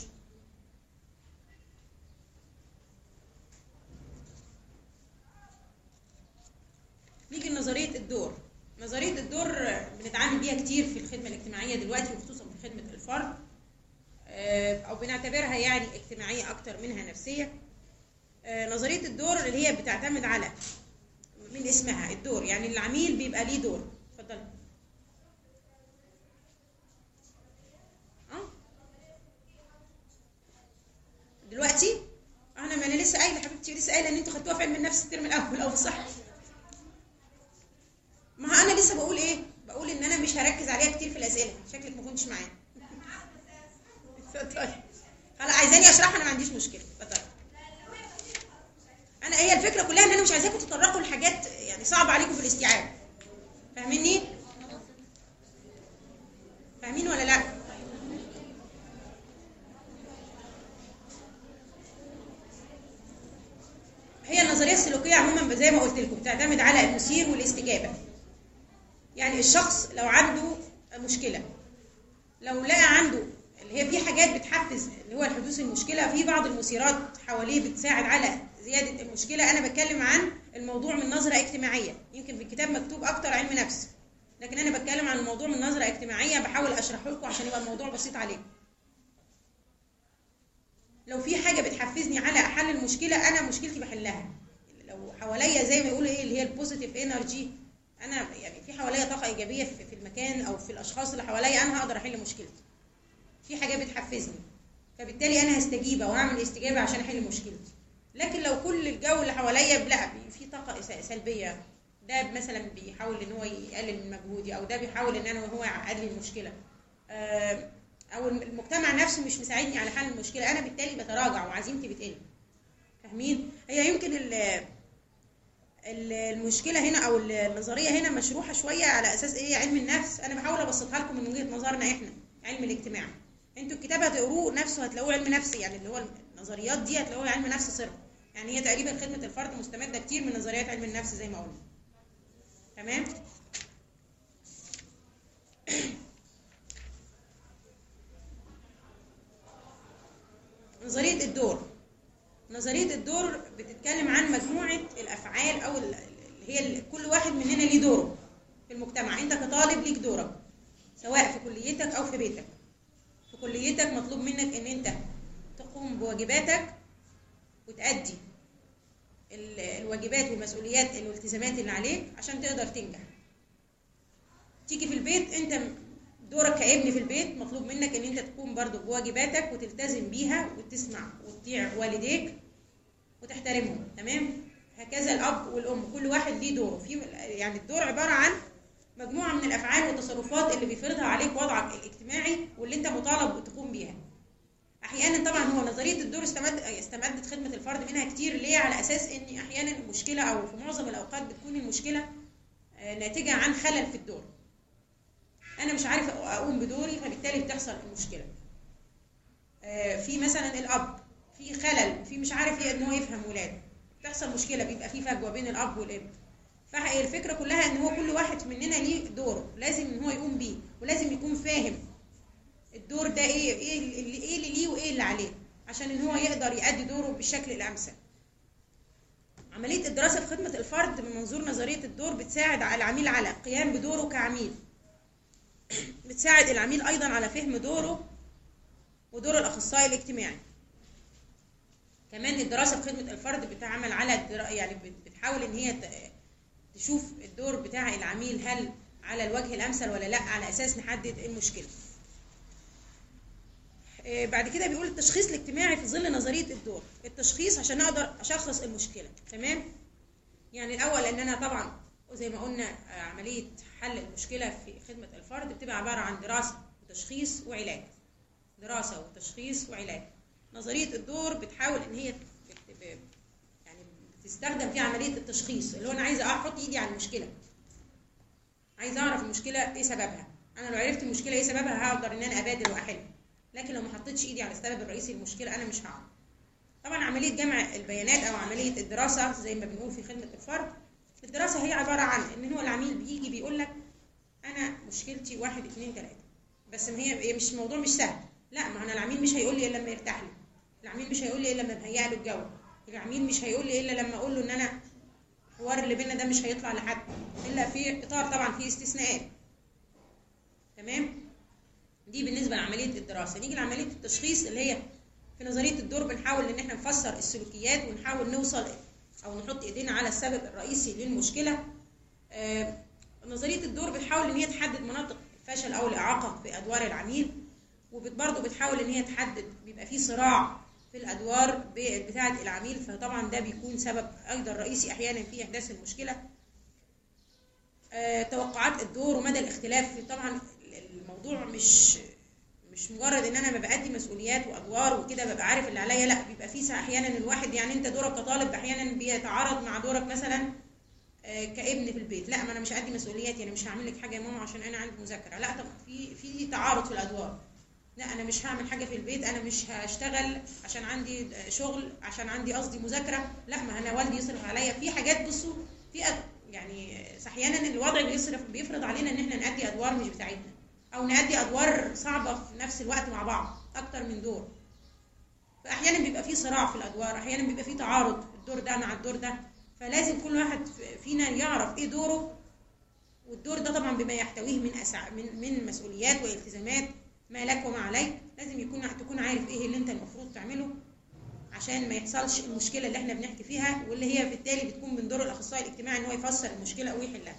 نيجي لنظريه الدور نظريه الدور بنتعامل بيها كتير في الخدمه الاجتماعيه دلوقتي وخصوصا في خدمه الفرد آه، او بنعتبرها يعني اجتماعيه اكتر منها نفسيه آه، نظريه الدور اللي هي بتعتمد على من اسمها الدور يعني العميل بيبقى ليه دور اتفضل اه دلوقتي انا ما انا لسه قايله حبيبتي لسه قايله ان انتوا خدتوها في علم النفس الترم الاول او صح ما انا لسه بقول ايه بقول ان انا مش هركز عليها كتير في الاسئله شكلك ما كنتش معايا اتفضلي خلاص عايزاني اشرحها انا ما عنديش مشكله اتفضلي انا هي الفكره كلها ان انا مش عايزاكم تتطرقوا لحاجات يعني صعبه عليكم في الاستيعاب فاهميني فاهمين ولا لا هي النظريه السلوكيه عموما زي ما قلت لكم بتعتمد على المثير والاستجابه يعني الشخص لو عنده مشكله لو لقى عنده اللي هي في حاجات بتحفز اللي هو حدوث المشكله في بعض المثيرات حواليه بتساعد على زياده المشكله انا بتكلم عن الموضوع من نظره اجتماعيه يمكن في الكتاب مكتوب اكتر علم نفس لكن انا بتكلم عن الموضوع من نظره اجتماعيه بحاول اشرحه لكم عشان يبقى الموضوع بسيط عليكم لو في حاجه بتحفزني على حل المشكله انا مشكلتي بحلها لو حواليا زي ما يقولوا ايه اللي هي البوزيتيف انرجي انا يعني في حواليا طاقه ايجابيه في في المكان او في الاشخاص اللي حواليا انا هقدر احل مشكلتي في حاجه بتحفزني فبالتالي انا هستجيب او هعمل استجابه عشان احل مشكلتي لكن لو كل الجو اللي حواليا لا بي- في طاقه س- سلبيه ده مثلا بيحاول ان هو يقلل من مجهودي او ده بيحاول ان انا وهو يعقد لي المشكله آه، او الم- المجتمع نفسه مش مساعدني على حل المشكله انا بالتالي بتراجع وعزيمتي بتقل فاهمين هي يمكن ال ال- المشكله هنا او النظريه هنا مشروحه شويه على اساس ايه علم النفس انا بحاول ابسطها لكم من وجهه نظرنا احنا علم الاجتماع انتوا الكتاب هتقروه نفسه هتلاقوه علم نفسي يعني اللي هو النظريات دي هتلاقوها علم نفس صرف يعني هي تقريبا خدمه الفرد مستمده كتير من نظريات علم النفس زي ما قلنا تمام نظريه الدور نظريه الدور بتتكلم عن مجموعه الافعال او ال- اللي هي ال- كل واحد مننا ليه دوره في المجتمع انت كطالب ليك دورك سواء في كليتك او في بيتك في كليتك مطلوب منك ان انت تقوم بواجباتك وتأدي ال- الواجبات والمسؤوليات الالتزامات اللي عليك عشان تقدر تنجح تيجي في البيت انت دورك كابن في البيت مطلوب منك ان انت تقوم برضو بواجباتك وتلتزم بيها وتسمع وتطيع والديك وتحترمهم تمام هكذا الاب والام كل واحد ليه دوره في يعني الدور عباره عن مجموعه من الافعال والتصرفات اللي بيفرضها عليك وضعك الاجتماعي واللي انت مطالب تقوم بيها احيانا طبعا هو نظريه الدور استمد استمدت خدمه الفرد منها كتير ليه على اساس ان احيانا المشكله او في معظم الاوقات بتكون المشكله آه، ناتجه عن خلل في الدور انا مش عارف اقوم بدوري فبالتالي بتحصل المشكله آه، في مثلا الاب في خلل في مش عارف ايه ان هو يفهم ولاده بتحصل مشكله بيبقى في فجوه بين الاب والابن فالفكره كلها ان هو كل واحد مننا ليه دوره لازم ان هو يقوم بيه ولازم يكون فاهم الدور ده ايه ايه اللي ايه اللي ليه وايه اللي عليه عشان ان هو يقدر يأدي دوره بالشكل الامثل عمليه الدراسه في خدمه الفرد من منظور نظريه الدور بتساعد على العميل على القيام بدوره كعميل بتساعد العميل ايضا على فهم دوره ودور الاخصائي الاجتماعي كمان الدراسه في خدمه الفرد بتعمل على الدرا... يعني بت- بتحاول ان هي ت- تشوف الدور بتاع العميل هل على الوجه الامثل ولا لا على اساس نحدد المشكله آه، بعد كده بيقول التشخيص الاجتماعي في ظل نظريه الدور التشخيص عشان اقدر اشخص المشكله تمام يعني الاول ان انا طبعا زي ما قلنا آه، عمليه حل المشكله في خدمه الفرد بتبقى عباره عن دراسه وتشخيص وعلاج دراسه وتشخيص وعلاج نظريه الدور بتحاول ان هي بت- ب- يعني بتستخدم في عمليه التشخيص اللي هو انا عايزه احط ايدي على المشكله عايزه اعرف المشكله ايه سببها انا لو عرفت المشكله ايه سببها هقدر ان انا ابادر واحل لكن لو ما حطيتش ايدي على السبب الرئيسي للمشكله انا مش هعرف طبعا عمليه جمع البيانات او عمليه الدراسه زي ما بنقول في خدمه الفرد الدراسه هي عباره عن ان هو العميل بيجي بيقول لك انا مشكلتي واحد اتنين تلاته بس ما هي هي مش الموضوع مش سهل لا ما انا العميل مش هيقول لي الا لما يرتاح لي العميل مش هيقول لي الا لما مهيأ له الجو العميل مش هيقول لي الا لما اقول له ان انا الحوار اللي بينا ده مش هيطلع لحد الا في اطار طبعا في استثناءات تمام دي بالنسبه لعمليه الدراسه نيجي لعمليه التشخيص اللي هي في نظريه الدور بنحاول ان احنا نفسر السلوكيات ونحاول نوصل او نحط ايدينا على السبب الرئيسي للمشكله آه، نظريه الدور بتحاول ان هي تحدد مناطق الفشل او الاعاقه في ادوار العميل وبرضه بتحاول ان هي تحدد بيبقى في صراع في الادوار ب- بتاعه العميل فطبعا ده بيكون سبب ايضا رئيسي احيانا في احداث المشكله آه، توقعات الدور ومدى الاختلاف طبعا الموضوع مش مش مجرد ان انا ببقى ادي مسؤوليات وادوار وكده ببقى عارف اللي عليا لا بيبقى في ساعة احيانا الواحد يعني انت دورك كطالب احيانا بيتعارض مع دورك مثلا آه، كابن في البيت لا ما انا مش هادي مسؤوليات يعني مش هعمل لك حاجه يا ماما عشان انا عندي مذاكره لا طب في في تعارض في الادوار لا انا مش هعمل حاجه في البيت انا مش هشتغل عشان عندي شغل عشان عندي قصدي مذاكره لا ما انا والدي يصرف عليا في حاجات بصوا في أد... يعني احيانا الوضع بيصرف بيفرض علينا ان احنا نأدي ادوار مش بتاعتنا او نأدي ادوار صعبه في نفس الوقت مع بعض اكتر من دور فاحيانا بيبقى في صراع في الادوار احيانا بيبقى في تعارض الدور ده مع الدور ده فلازم كل واحد فينا يعرف ايه دوره والدور ده طبعا بما يحتويه من أسع... من من مسؤوليات والتزامات ما لك وما عليك لازم يكون تكون عارف ايه اللي انت المفروض تعمله عشان ما يحصلش المشكله اللي احنا بنحكي فيها واللي هي بالتالي بتكون من دور الاخصائي الاجتماعي ان هو يفسر المشكله او يحلها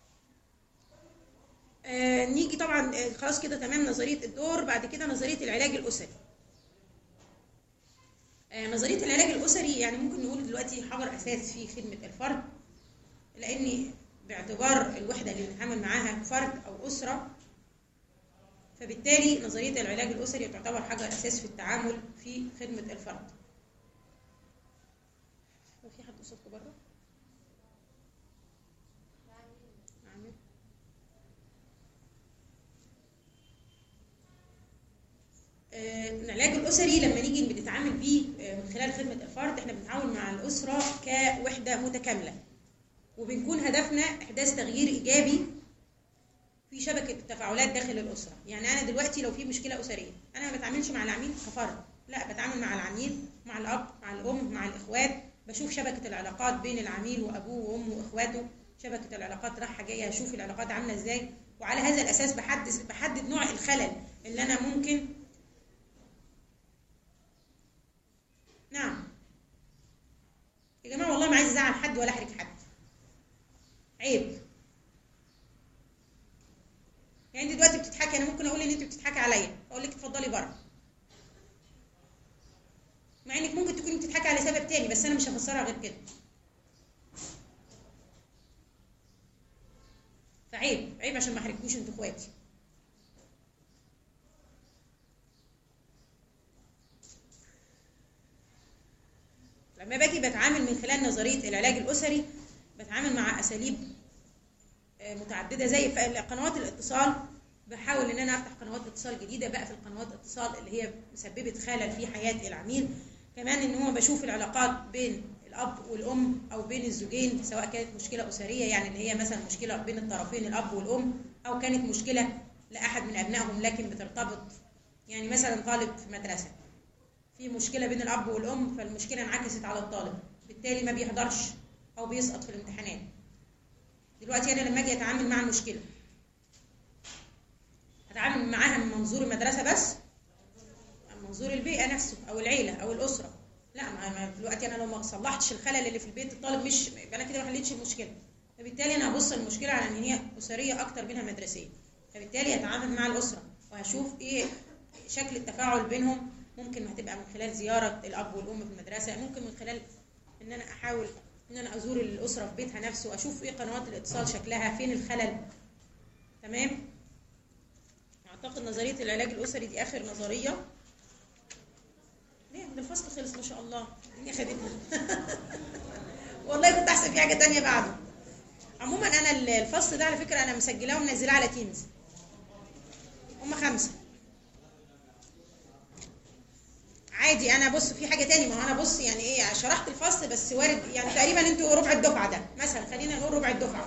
آه نيجي طبعا آه، خلاص كده تمام نظريه الدور بعد كده نظريه العلاج الاسري آه، نظريه العلاج الاسري يعني ممكن نقول دلوقتي حجر اساس في خدمه الفرد لان باعتبار الوحده اللي بنتعامل معاها فرد او اسره فبالتالي نظريه العلاج الاسري تعتبر حجر اساس في التعامل في خدمه الفرد هو في حد قصادكم بره عامل آه، العلاج الاسري لما نيجي بنتعامل بيه آه، من خلال خدمه الفرد احنا بنتعامل مع الاسره كوحده متكامله وبنكون هدفنا احداث تغيير ايجابي في شبكه التفاعلات داخل الاسره يعني انا دلوقتي لو في مشكله اسريه انا ما بتعاملش مع العميل كفرد لا بتعامل مع العميل مع الاب مع الام مع الاخوات بشوف شبكه العلاقات بين العميل وابوه وامه واخواته شبكه العلاقات رايحه جايه اشوف العلاقات عامله ازاي وعلى هذا الاساس بحدد بحدد نوع الخلل اللي انا ممكن نعم يا جماعه والله ما عايز ازعل حد ولا احرج حد عيب يعني انت دلوقتي بتضحكي انا ممكن اقول ان انت بتضحكي عليا اقول لك اتفضلي بره مع انك ممكن تكوني بتضحكي على سبب تاني بس انا مش هفسرها غير كده فعيب عيب عشان ما احرجكوش انتوا اخواتي لما باجي بتعامل من خلال نظريه العلاج الاسري بتعامل مع اساليب آه، متعدده زي في قنوات الاتصال بحاول ان انا افتح قنوات اتصال جديده بقى في القنوات الاتصال اللي هي مسببه خلل في حياه العميل كمان ان هو بشوف العلاقات بين الاب والام او بين الزوجين سواء كانت مشكله اسريه يعني ان هي مثلا مشكله بين الطرفين الاب والام او كانت مشكله لاحد من ابنائهم لكن بترتبط يعني مثلا طالب في مدرسه في مشكله بين الاب والام فالمشكله انعكست على الطالب بالتالي ما بيحضرش او بيسقط في الامتحانات دلوقتي انا لما اجي اتعامل مع المشكله اتعامل معاها من منظور المدرسه بس من منظور البيئه نفسه او العيله او الاسره لا ما ما دلوقتي انا لو ما صلحتش الخلل اللي في البيت الطالب مش يبقى انا كده ما حليتش المشكله فبالتالي انا هبص المشكله على ان هي اسريه اكتر منها مدرسيه فبالتالي هتعامل مع الاسره وهشوف ايه شكل التفاعل بينهم ممكن هتبقى من خلال زياره الاب والام في المدرسه ممكن من خلال ان انا احاول ان انا ازور الاسره في بيتها نفسه اشوف ايه قنوات الاتصال شكلها فين الخلل تمام اعتقد نظريه العلاج الاسري دي اخر نظريه ليه ده الفصل خلص ما شاء الله الدنيا خدتنا والله كنت احسب في حاجه تانية بعده عموما انا ال- الفصل ده على فكره انا مسجلاه ومنزلاه على تيمز هم خمسه عادي انا بص في حاجه تاني ما هو انا بص يعني ايه شرحت الفصل بس وارد يعني تقريبا انتوا ربع الدفعه ده مثلا خلينا نقول ربع الدفعه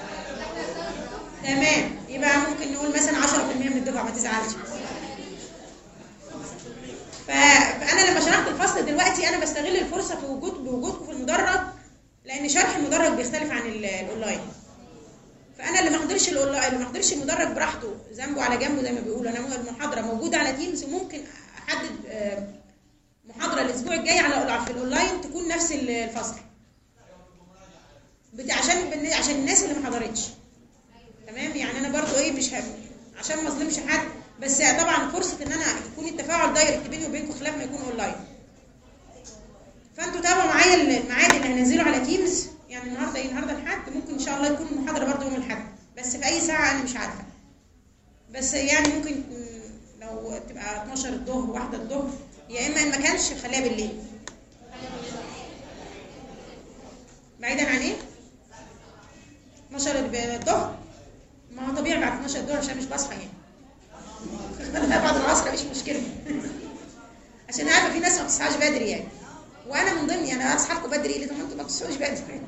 تمام يبقى ممكن نقول مثلا 10% من الدفعه ما تزعلش ف- فانا لما شرحت الفصل دلوقتي انا بستغل الفرصه في وجود بوجودكم في المدرج لان شرح المدرج بيختلف عن ال- الاونلاين فانا اللي ما حضرش الأونلاين- اللي ما حضرش المدرج براحته ذنبه على جنبه زي ما بيقولوا انا المحاضره موجوده على تيمز وممكن احدد آه، محاضره الاسبوع الجاي على في الاونلاين تكون نفس ال- الفصل بت- عشان عشان الناس اللي ما حضرتش تمام يعني انا برضو ايه مش هم عشان ما اظلمش حد بس طبعا فرصه ان انا يكون التفاعل دايركت بيني وبينكم خلاف ما يكون اونلاين فانتوا تابعوا معايا الميعاد اللي هنزله على تيمز يعني النهارده ايه النهارده الحد ممكن ان شاء الله تكون المحاضره برضو يوم الاحد بس في اي ساعه انا مش عارفه بس يعني ممكن م، لو تبقى 12 الظهر واحدة الظهر يا اما ان ما كانش خليها بالليل بعيدا عن ايه 12 الظهر ما هو طبيعي بعد 12 الظهر عشان مش بصحى يعني بعد العصر مفيش مشكله عشان عارفه في ناس ما بتصحاش بدري يعني وانا من ضمني انا هصحى لكم بدري ليه طب ما انتوا ما بتصحوش بدري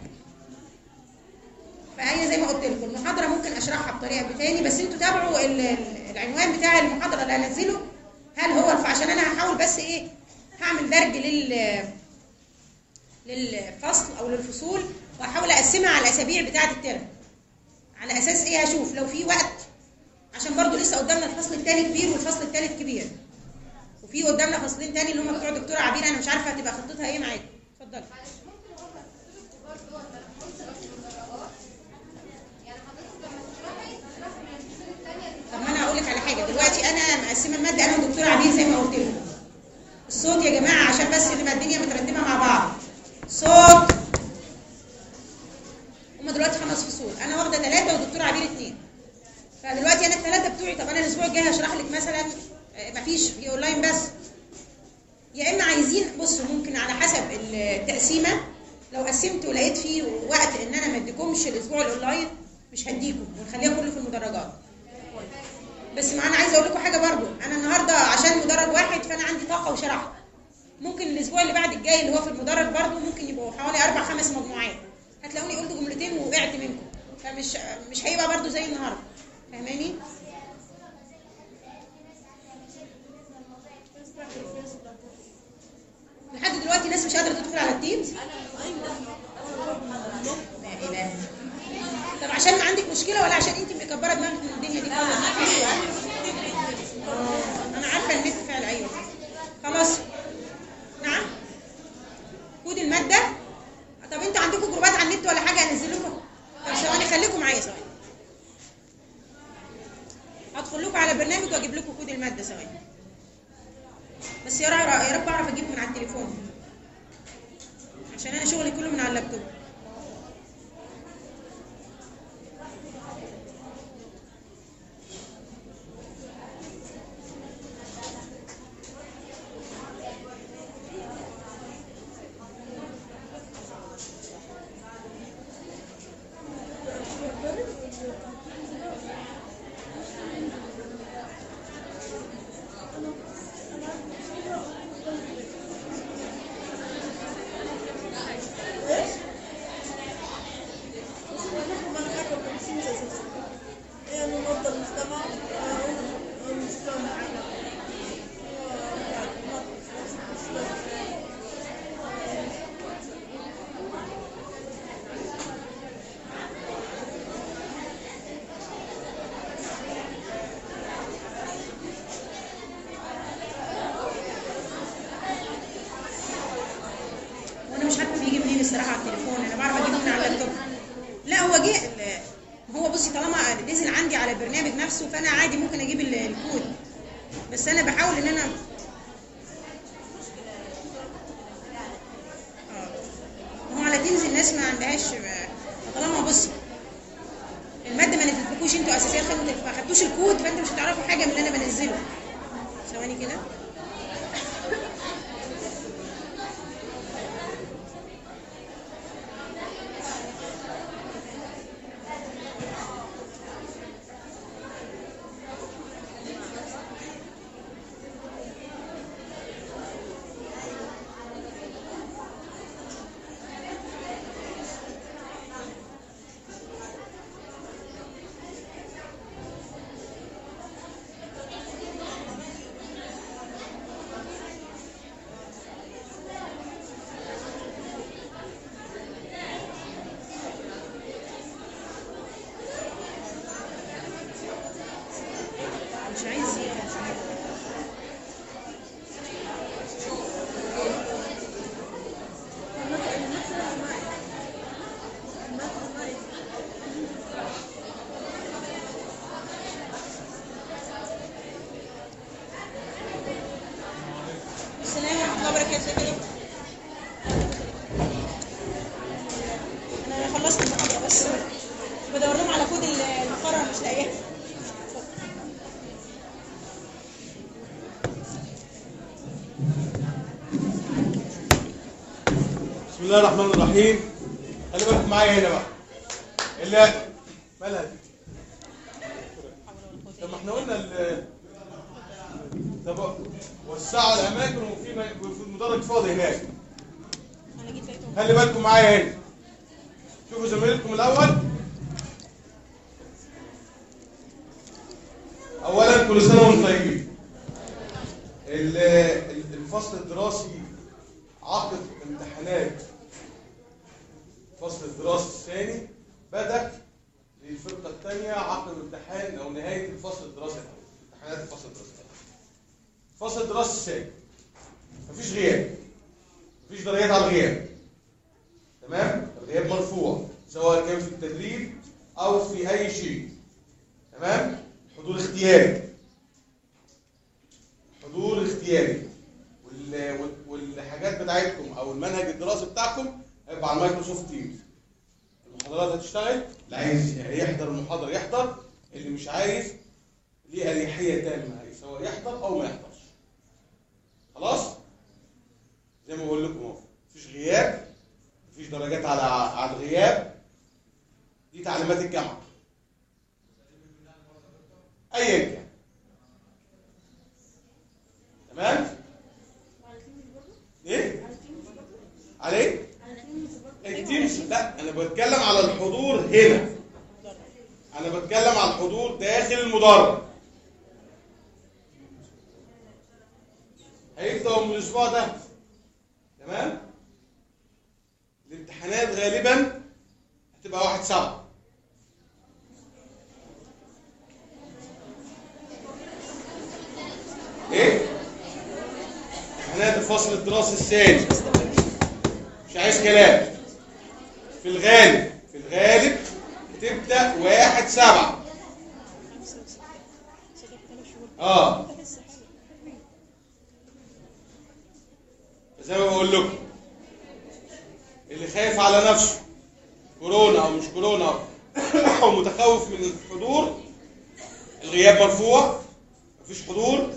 فهي زي ما قلت لكم المحاضره ممكن اشرحها بطريقه تاني بس انتوا تابعوا ال- ال- العنوان بتاع المحاضره اللي هنزله هل هو الف... عشان انا هحاول بس ايه هعمل درج لل للفصل او للفصول واحاول اقسمها على الاسابيع بتاعه الترم على اساس ايه هشوف لو في وقت عشان برضو لسه قدامنا الفصل الثاني كبير والفصل الثالث كبير وفي قدامنا فصلين تاني اللي هم بتوع دكتوره عبير انا مش عارفه هتبقى خطتها ايه معاكم اتفضلي معلش ممكن اقول لحضرتك برضه انا ببص بس المدرجات يعني حضرتك لما تشرحي تشرحي من الفصول الثانيه دي طب ما انا هقول لك على حاجه دلوقتي انا مقسمه الماده انا والدكتوره عبير زي ما قلت لكم الصوت يا جماعه عشان بس نبقى الدنيا مترتبه مع بعض صوت هما دلوقتي خمس فصول انا واخده ثلاثه والدكتوره عبير اثنين فدلوقتي انا الثلاثه بتوعي طب انا الاسبوع الجاي هشرح لك مثلا آه، مفيش في اونلاين بس يا اما عايزين بصوا ممكن على حسب التقسيمه لو قسمت ولقيت فيه وقت ان انا ما اديكمش الاسبوع الاونلاين مش هديكم ونخليها كله في المدرجات بس ما انا عايزه اقول لكم حاجه برضو انا النهارده عشان مدرج واحد فانا عندي طاقه وشرحت ممكن الاسبوع اللي بعد الجاي اللي هو في المدرج برضو ممكن يبقوا حوالي اربع خمس مجموعات هتلاقوني قلت جملتين ووقعت منكم فمش مش هيبقى برضو زي النهارده فاهماني لحد دلوقتي ناس مش قادره تدخل على التيمز لا اله طب عشان عندك مشكله ولا عشان انت مكبره دماغك من الدنيا دي خالص آه، انا عارفه النت فعلا ايوه خلاص نعم كود الماده طب انتوا عندكم جروبات على النت ولا حاجه انزل لكم طب ثواني خليكم معايا ثواني هدخل لكم على برنامج واجيب لكم كود الماده ثواني بس يا رب يا رب اعرف اجيب من على التليفون عشان انا شغلي كله من على اللابتوب بس انا بحاول ان انا اه ما هو على تيمز الناس ما عندهاش طالما بصي الماده ما نزلتلكوش انتوا اساسيات خدمه ما خدتوش الكود فانتوا مش هتعرفوا حاجه من اللي انا بنزله ثواني كده مش عايز السلام ورحمة الله وبركاته كده أنا خلصت المحاضرة بس بدور لهم على كود المقرر مش لاقياه بسم الله الرحمن الرحيم خلي بالك معايا هنا بقى اللي مالها دي طب ما احنا قلنا ال طب وسعوا الاماكن وفي م- وفي المدرج فاضي هناك أنا جيت لقيتهم خلي بالكم معايا هنا شوفوا زميلكم الاول اولا كل سنه وانتم طيبين ال- ال- الفصل الدراسي عقد امتحانات الفصل الدراسي الثاني بدا للفرقه الثانيه عقد امتحان او نهايه الفصل الدراسي الاول امتحانات الفصل الدراسي الاول الفصل الدراسي الثاني مفيش غياب مفيش درجات على الغياب تمام الغياب مرفوع سواء كان في التدريب او في اي شيء تمام حضور اختياري حضور اختياري وال- وال- والحاجات بتاعتكم او المنهج الدراسي بتاعكم هيبقى على مايكروسوفت تيمز المحاضرات هتشتغل اللي عايز يحضر المحاضره يحضر اللي مش عايز ليه اريحيه تامه سواء يحضر او ما يحضرش خلاص زي ما بقول لكم اهو مفيش غياب مفيش درجات على على الغياب دي تعليمات الجامعه ايا كان تمام ايه عليه التيمز لا انا بتكلم على الحضور هنا انا بتكلم على الحضور داخل المدرج هيبدأوا من الاسبوع ده تمام الامتحانات غالبا هتبقى واحد سبعة ايه امتحانات الفصل الدراسي الثاني مش عايز كلام في الغالب في الغالب بتبدأ واحد سبعة اه زي ما بقول لكم اللي خايف على نفسه كورونا او مش كورونا او متخوف من الحضور الغياب مرفوع مفيش حضور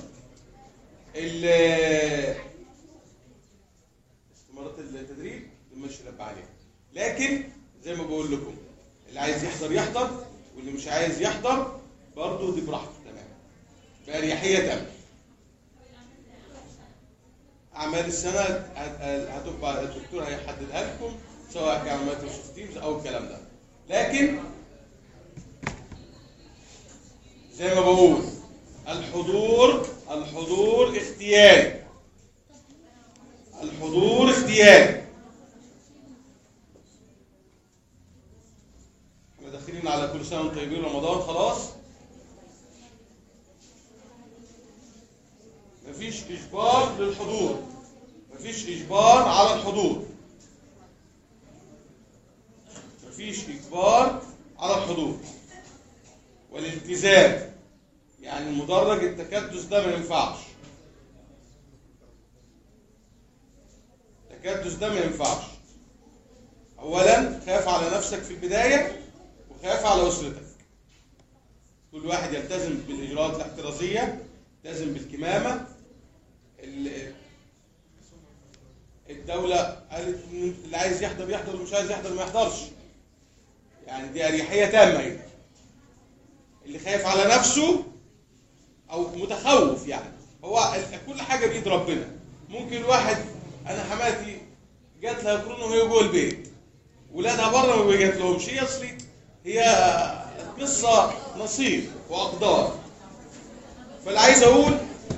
ال- استمارات التدريب مش نبه عليها لكن زي ما بقول لكم اللي عايز يحضر يحضر واللي مش عايز يحضر برضه دي براحته تمام بأريحية تامة اعمال السنه هت- هتبقى الدكتور هيحددها لكم سواء كان مايكروسوفت تيمز او الكلام ده لكن زي ما بقول الحضور الحضور اختياري الحضور اختياري احنا داخلين على كل سنه وانتم طيبين رمضان خلاص مفيش اجبار للحضور مفيش اجبار على الحضور مفيش اجبار على الحضور والالتزام يعني المدرج الت- التكدس ده ما ينفعش التكدس ده ما ينفعش اولا خاف على نفسك في البدايه وخاف على اسرتك كل واحد يلتزم بالاجراءات الاحترازيه يلتزم بالكمامه ال- الدوله قالت إن اللي عايز يحضر يحضر واللي مش عايز يحضر ما يحضرش يعني دي اريحيه تامه هنا اللي خايف على نفسه او متخوف يعني هو ال- كل حاجه بايد ربنا ممكن واحد انا حماتي جات لها كورونا وهي جوه البيت ولادها بره ما جات لهمش هي اصلي هي قصه نصيب واقدار فاللي عايز اقول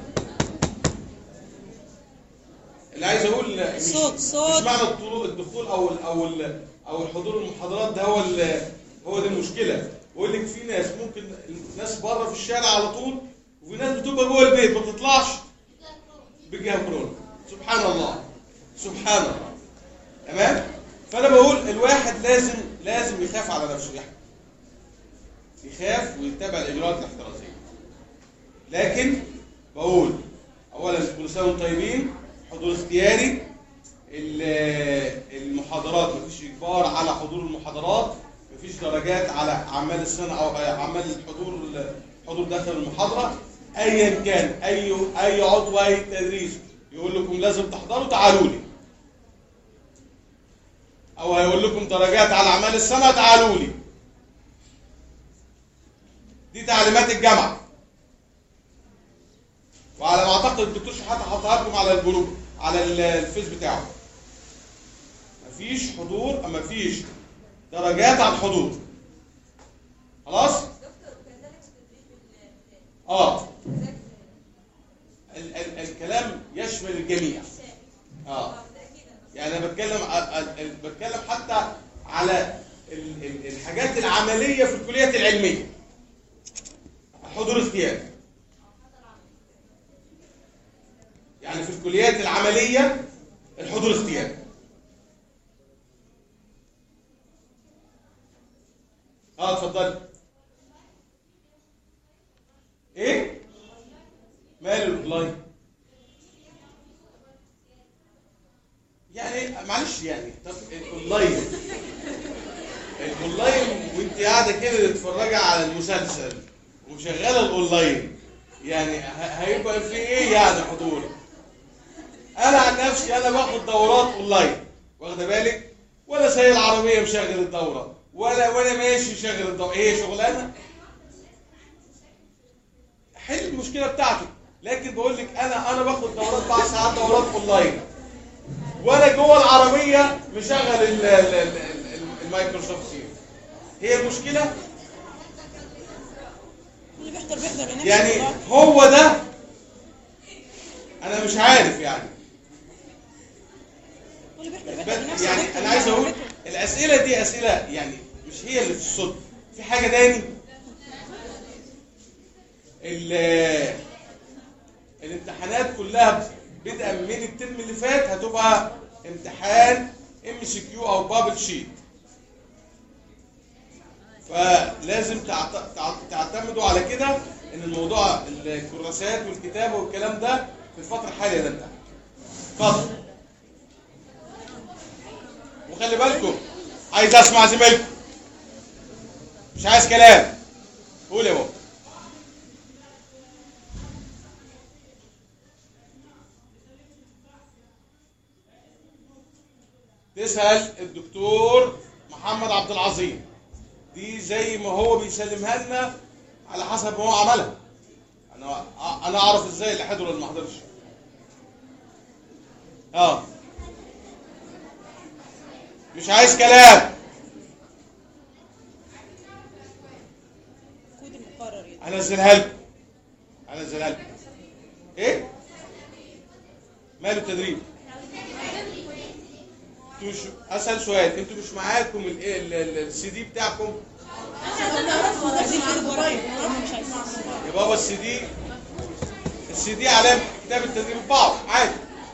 اللي عايز اقول مش, صوت- صوت. مش معنى الطلوع الدخول او ال او ال او الحضور المحاضرات ده هو ال- هو دي المشكله بقول لك في ناس ممكن الناس بره في الشارع على طول وفي ناس بتبقى جوه البيت ما بتطلعش بيجيها كورونا سبحان الله سبحان الله تمام فانا بقول الواحد لازم لازم يخاف على نفسه يعني يخاف ويتبع الاجراءات الاحترازيه لكن بقول اولا كل سنه وانتم طيبين حضور اختياري ال- المحاضرات مفيش اجبار على حضور المحاضرات مفيش درجات على اعمال السنه او اعمال الحضور حضور داخل المحاضره ايا كان اي اي عضو اي تدريس يقول لكم لازم تحضروا تعالوا لي او هيقول لكم درجات على اعمال السنه تعالوا لي دي تعليمات الجامعه وعلى ما اعتقد الدكتور شحاته حطها لكم على الجروب على ال- الفيس بتاعه مفيش حضور مفيش درجات على الحضور خلاص اه ال ال الكلام يشمل الجميع اه يعني انا بتكلم ع- ال- ال- بتكلم حتى على ال- ال- الحاجات العمليه في الكليات العلميه حضور اختياري يعني في الكليات العمليه الحضور اختياري اه اتفضلي ايه ماله الاونلاين يعني معلش يعني طب الاونلاين الاونلاين وانت قاعده كده تتفرجي على المسلسل ومشغله الاونلاين يعني ه- هيبقى في ايه يعني حضور انا عن نفسي انا باخد دورات اونلاين واخده بالك ولا سايق العربيه مشغل الدوره ولا وانا ماشي مشغل الدوره ايه شغلانه حل المشكله بتاعتك لكن بقول لك انا انا باخد دورات بعد ساعات دورات اونلاين وانا جوه العربيه مشغل ال- ال- ال- ال- المايكروسوفت تيم هي المشكله اللي بيحضر بيحضر لنفسه يعني والله. هو ده انا مش عارف يعني واللي بيحضر بيحضر بس لنفسه يعني وبيحضر انا عايز اقول لعمته. الاسئله دي اسئله يعني مش هي اللي في الصدق في حاجه تاني ال- الامتحانات كلها بدءا من الترم اللي فات هتبقى امتحان ام سي كيو او بابل شيت فلازم تعت- تعت- تعتمدوا على كده ان الموضوع الكراسات والكتابه والكلام ده في الفتره الحاليه ده انتهى اتفضل وخلي بالكم عايز اسمع زميلكم مش عايز كلام قول يا بابا تسأل الدكتور محمد عبد العظيم دي زي ما هو بيسلمها لنا على حسب ما هو عملها انا انا اعرف ازاي اللي حضر واللي ما حضرش اه مش عايز كلام كود المقرر يا هنزلها لكم هنزلها لكم ايه ماله التدريب انتوا مش اسال سؤال انتوا مش معاكم الايه ال- ال- السي دي بتاعكم عايزين كود ورقي هم مش عايزين يا بابا السي دي السي دي علامه كتاب التدريب بعض عادي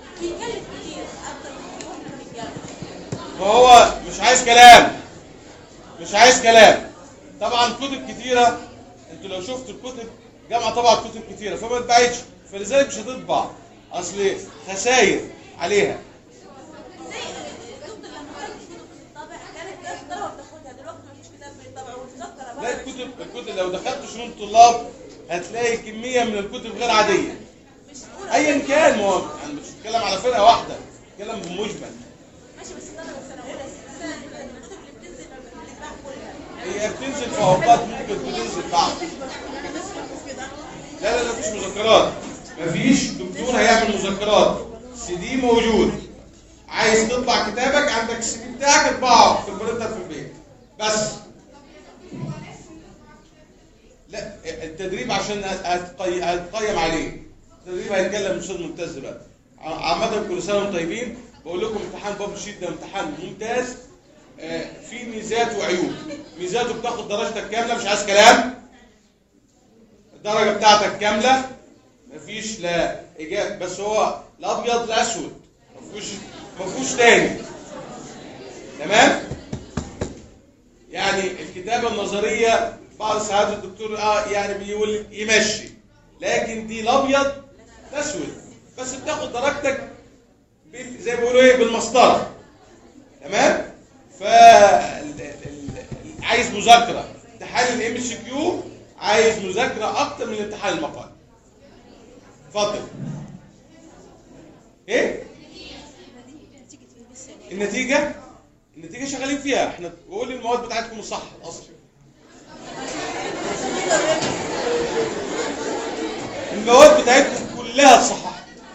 ما هو مش عايز كلام مش عايز كلام طبعا كتب كتيره انتوا لو شفتوا الكتب الجامعه طبعت كتب كتيره فما اتباعتش فلذلك مش هتطبع اصل خساير عليها لا الكتب الكتب لو دخلت شؤون الطلاب هتلاقي كميه من الكتب غير عاديه ايا كان ما هو انا مش بتكلم على فرقه واحده بتكلم بمجمل هي بتنزل في اوقات ممكن بتنزل بعض لا لا لا مفيش مذكرات مفيش دكتور هيعمل مذكرات سي دي موجود عايز تطبع كتابك عندك السي دي بتاعك اطبعه في البرينتر في البيت بس لا التدريب عشان هتقي- هتقيم عليه التدريب هيتكلم الاستاذ ممتاز دلوقتي ع- عامة كل سنة وانتم طيبين بقول لكم امتحان بابل شيت ده امتحان ممتاز آه، فيه ميزات وعيوب ميزاته بتاخد درجتك كاملة مش عايز كلام الدرجة بتاعتك كاملة مفيش لا إجابة بس هو الأبيض الأسود مفيهوش مفيهوش تاني تمام يعني الكتابة النظرية بعض ساعات الدكتور اه يعني بيقول يمشي لكن دي الابيض الاسود بس بتاخد درجتك بال- زي ما بيقولوا ايه بالمسطره تمام ف ال- ال- ال- عايز مذاكره امتحان الام اس كيو عايز مذاكره اكتر من امتحان المقال اتفضل ايه النتيجه النتيجه شغالين فيها احنا بقول المواد بتاعتكم الصح الاصلي المواد بتاعتكم كلها صح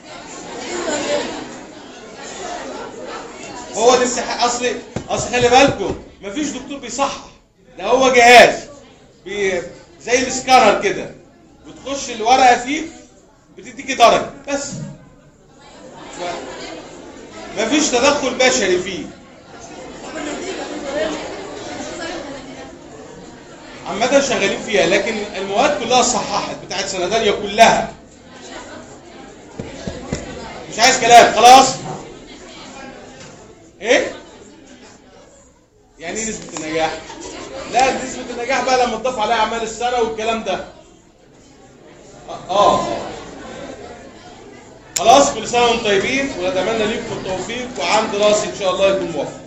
هو الامتحان اصل اصل خلي بالكم مفيش دكتور بيصحح ده هو جهاز بي زي السكانر كده بتخش الورقه فيه بتديكي درجه بس ف... مفيش تدخل بشري فيه عامة شغالين فيها لكن المواد كلها صححت بتاعت سنة تانية كلها مش عايز كلام خلاص ايه يعني ايه نسبة النجاح لا نسبة النجاح بقى لما تضاف عليها اعمال السنة والكلام ده اه آه. خلاص كل سنة وانتم طيبين ونتمنى لكم التوفيق وعام دراسي ان شاء الله يكون موفق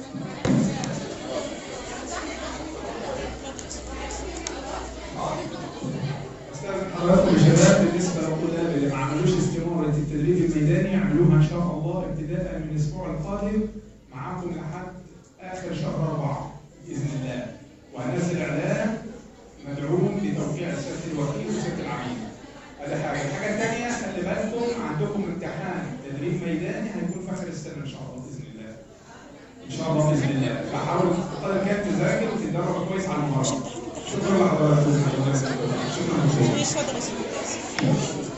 استاذن حضراتكم يا شباب بالنسبه للطلاب اللي ما عملوش استماره التدريب الميداني يعملوها ان شاء الله ابتداء من الاسبوع القادم معاكم لحد اخر شهر اربعه باذن الله وهنزل اعلان مدعوم بتوقيع سياده الوكيل وسياده العميد هذا حاجه الحاجه الثانيه خلي بالكم عندكم امتحان تدريب ميداني هيكون في اخر السنه ان شاء الله باذن الله ان شاء الله باذن الله فحاول قدر الامكان تذاكر وتتدرب كويس على المهارات شكرا لحضراتكم شكرا لكم اتفضل يا سيدي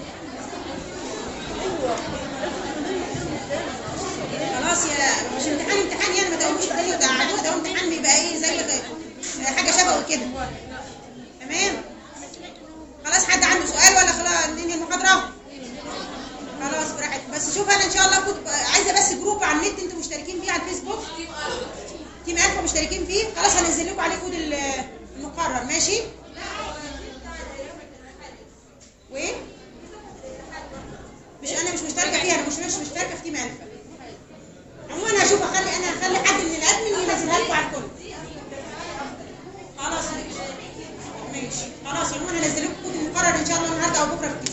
خلاص يا مش امتحان امتحان يعني ما تقولوش الدنيا وتقعدوها ده امتحان بيبقى ايه زي غ- حاجه شبهه كده تمام خلاص حد عنده سؤال ولا خلاص ننهي المحاضره خلاص براحتك بس شوف انا ان شاء الله كنت عايزه بس جروب على النت انتوا مشتركين فيه على الفيسبوك تيم الفا مشتركين فيه خلاص هنزل لكم عليه كود ال- المقرر ماشي وايه مش انا مش مشتركه فيها انا مش مش مشتركه في تيم الفا عموما هشوف اخلي انا هخلي حد من الادمن ينزلها لكم على الكل خلاص ماشي ماشي خلاص عموما هنزل لكم كود المقرر ان شاء الله النهارده او بكره في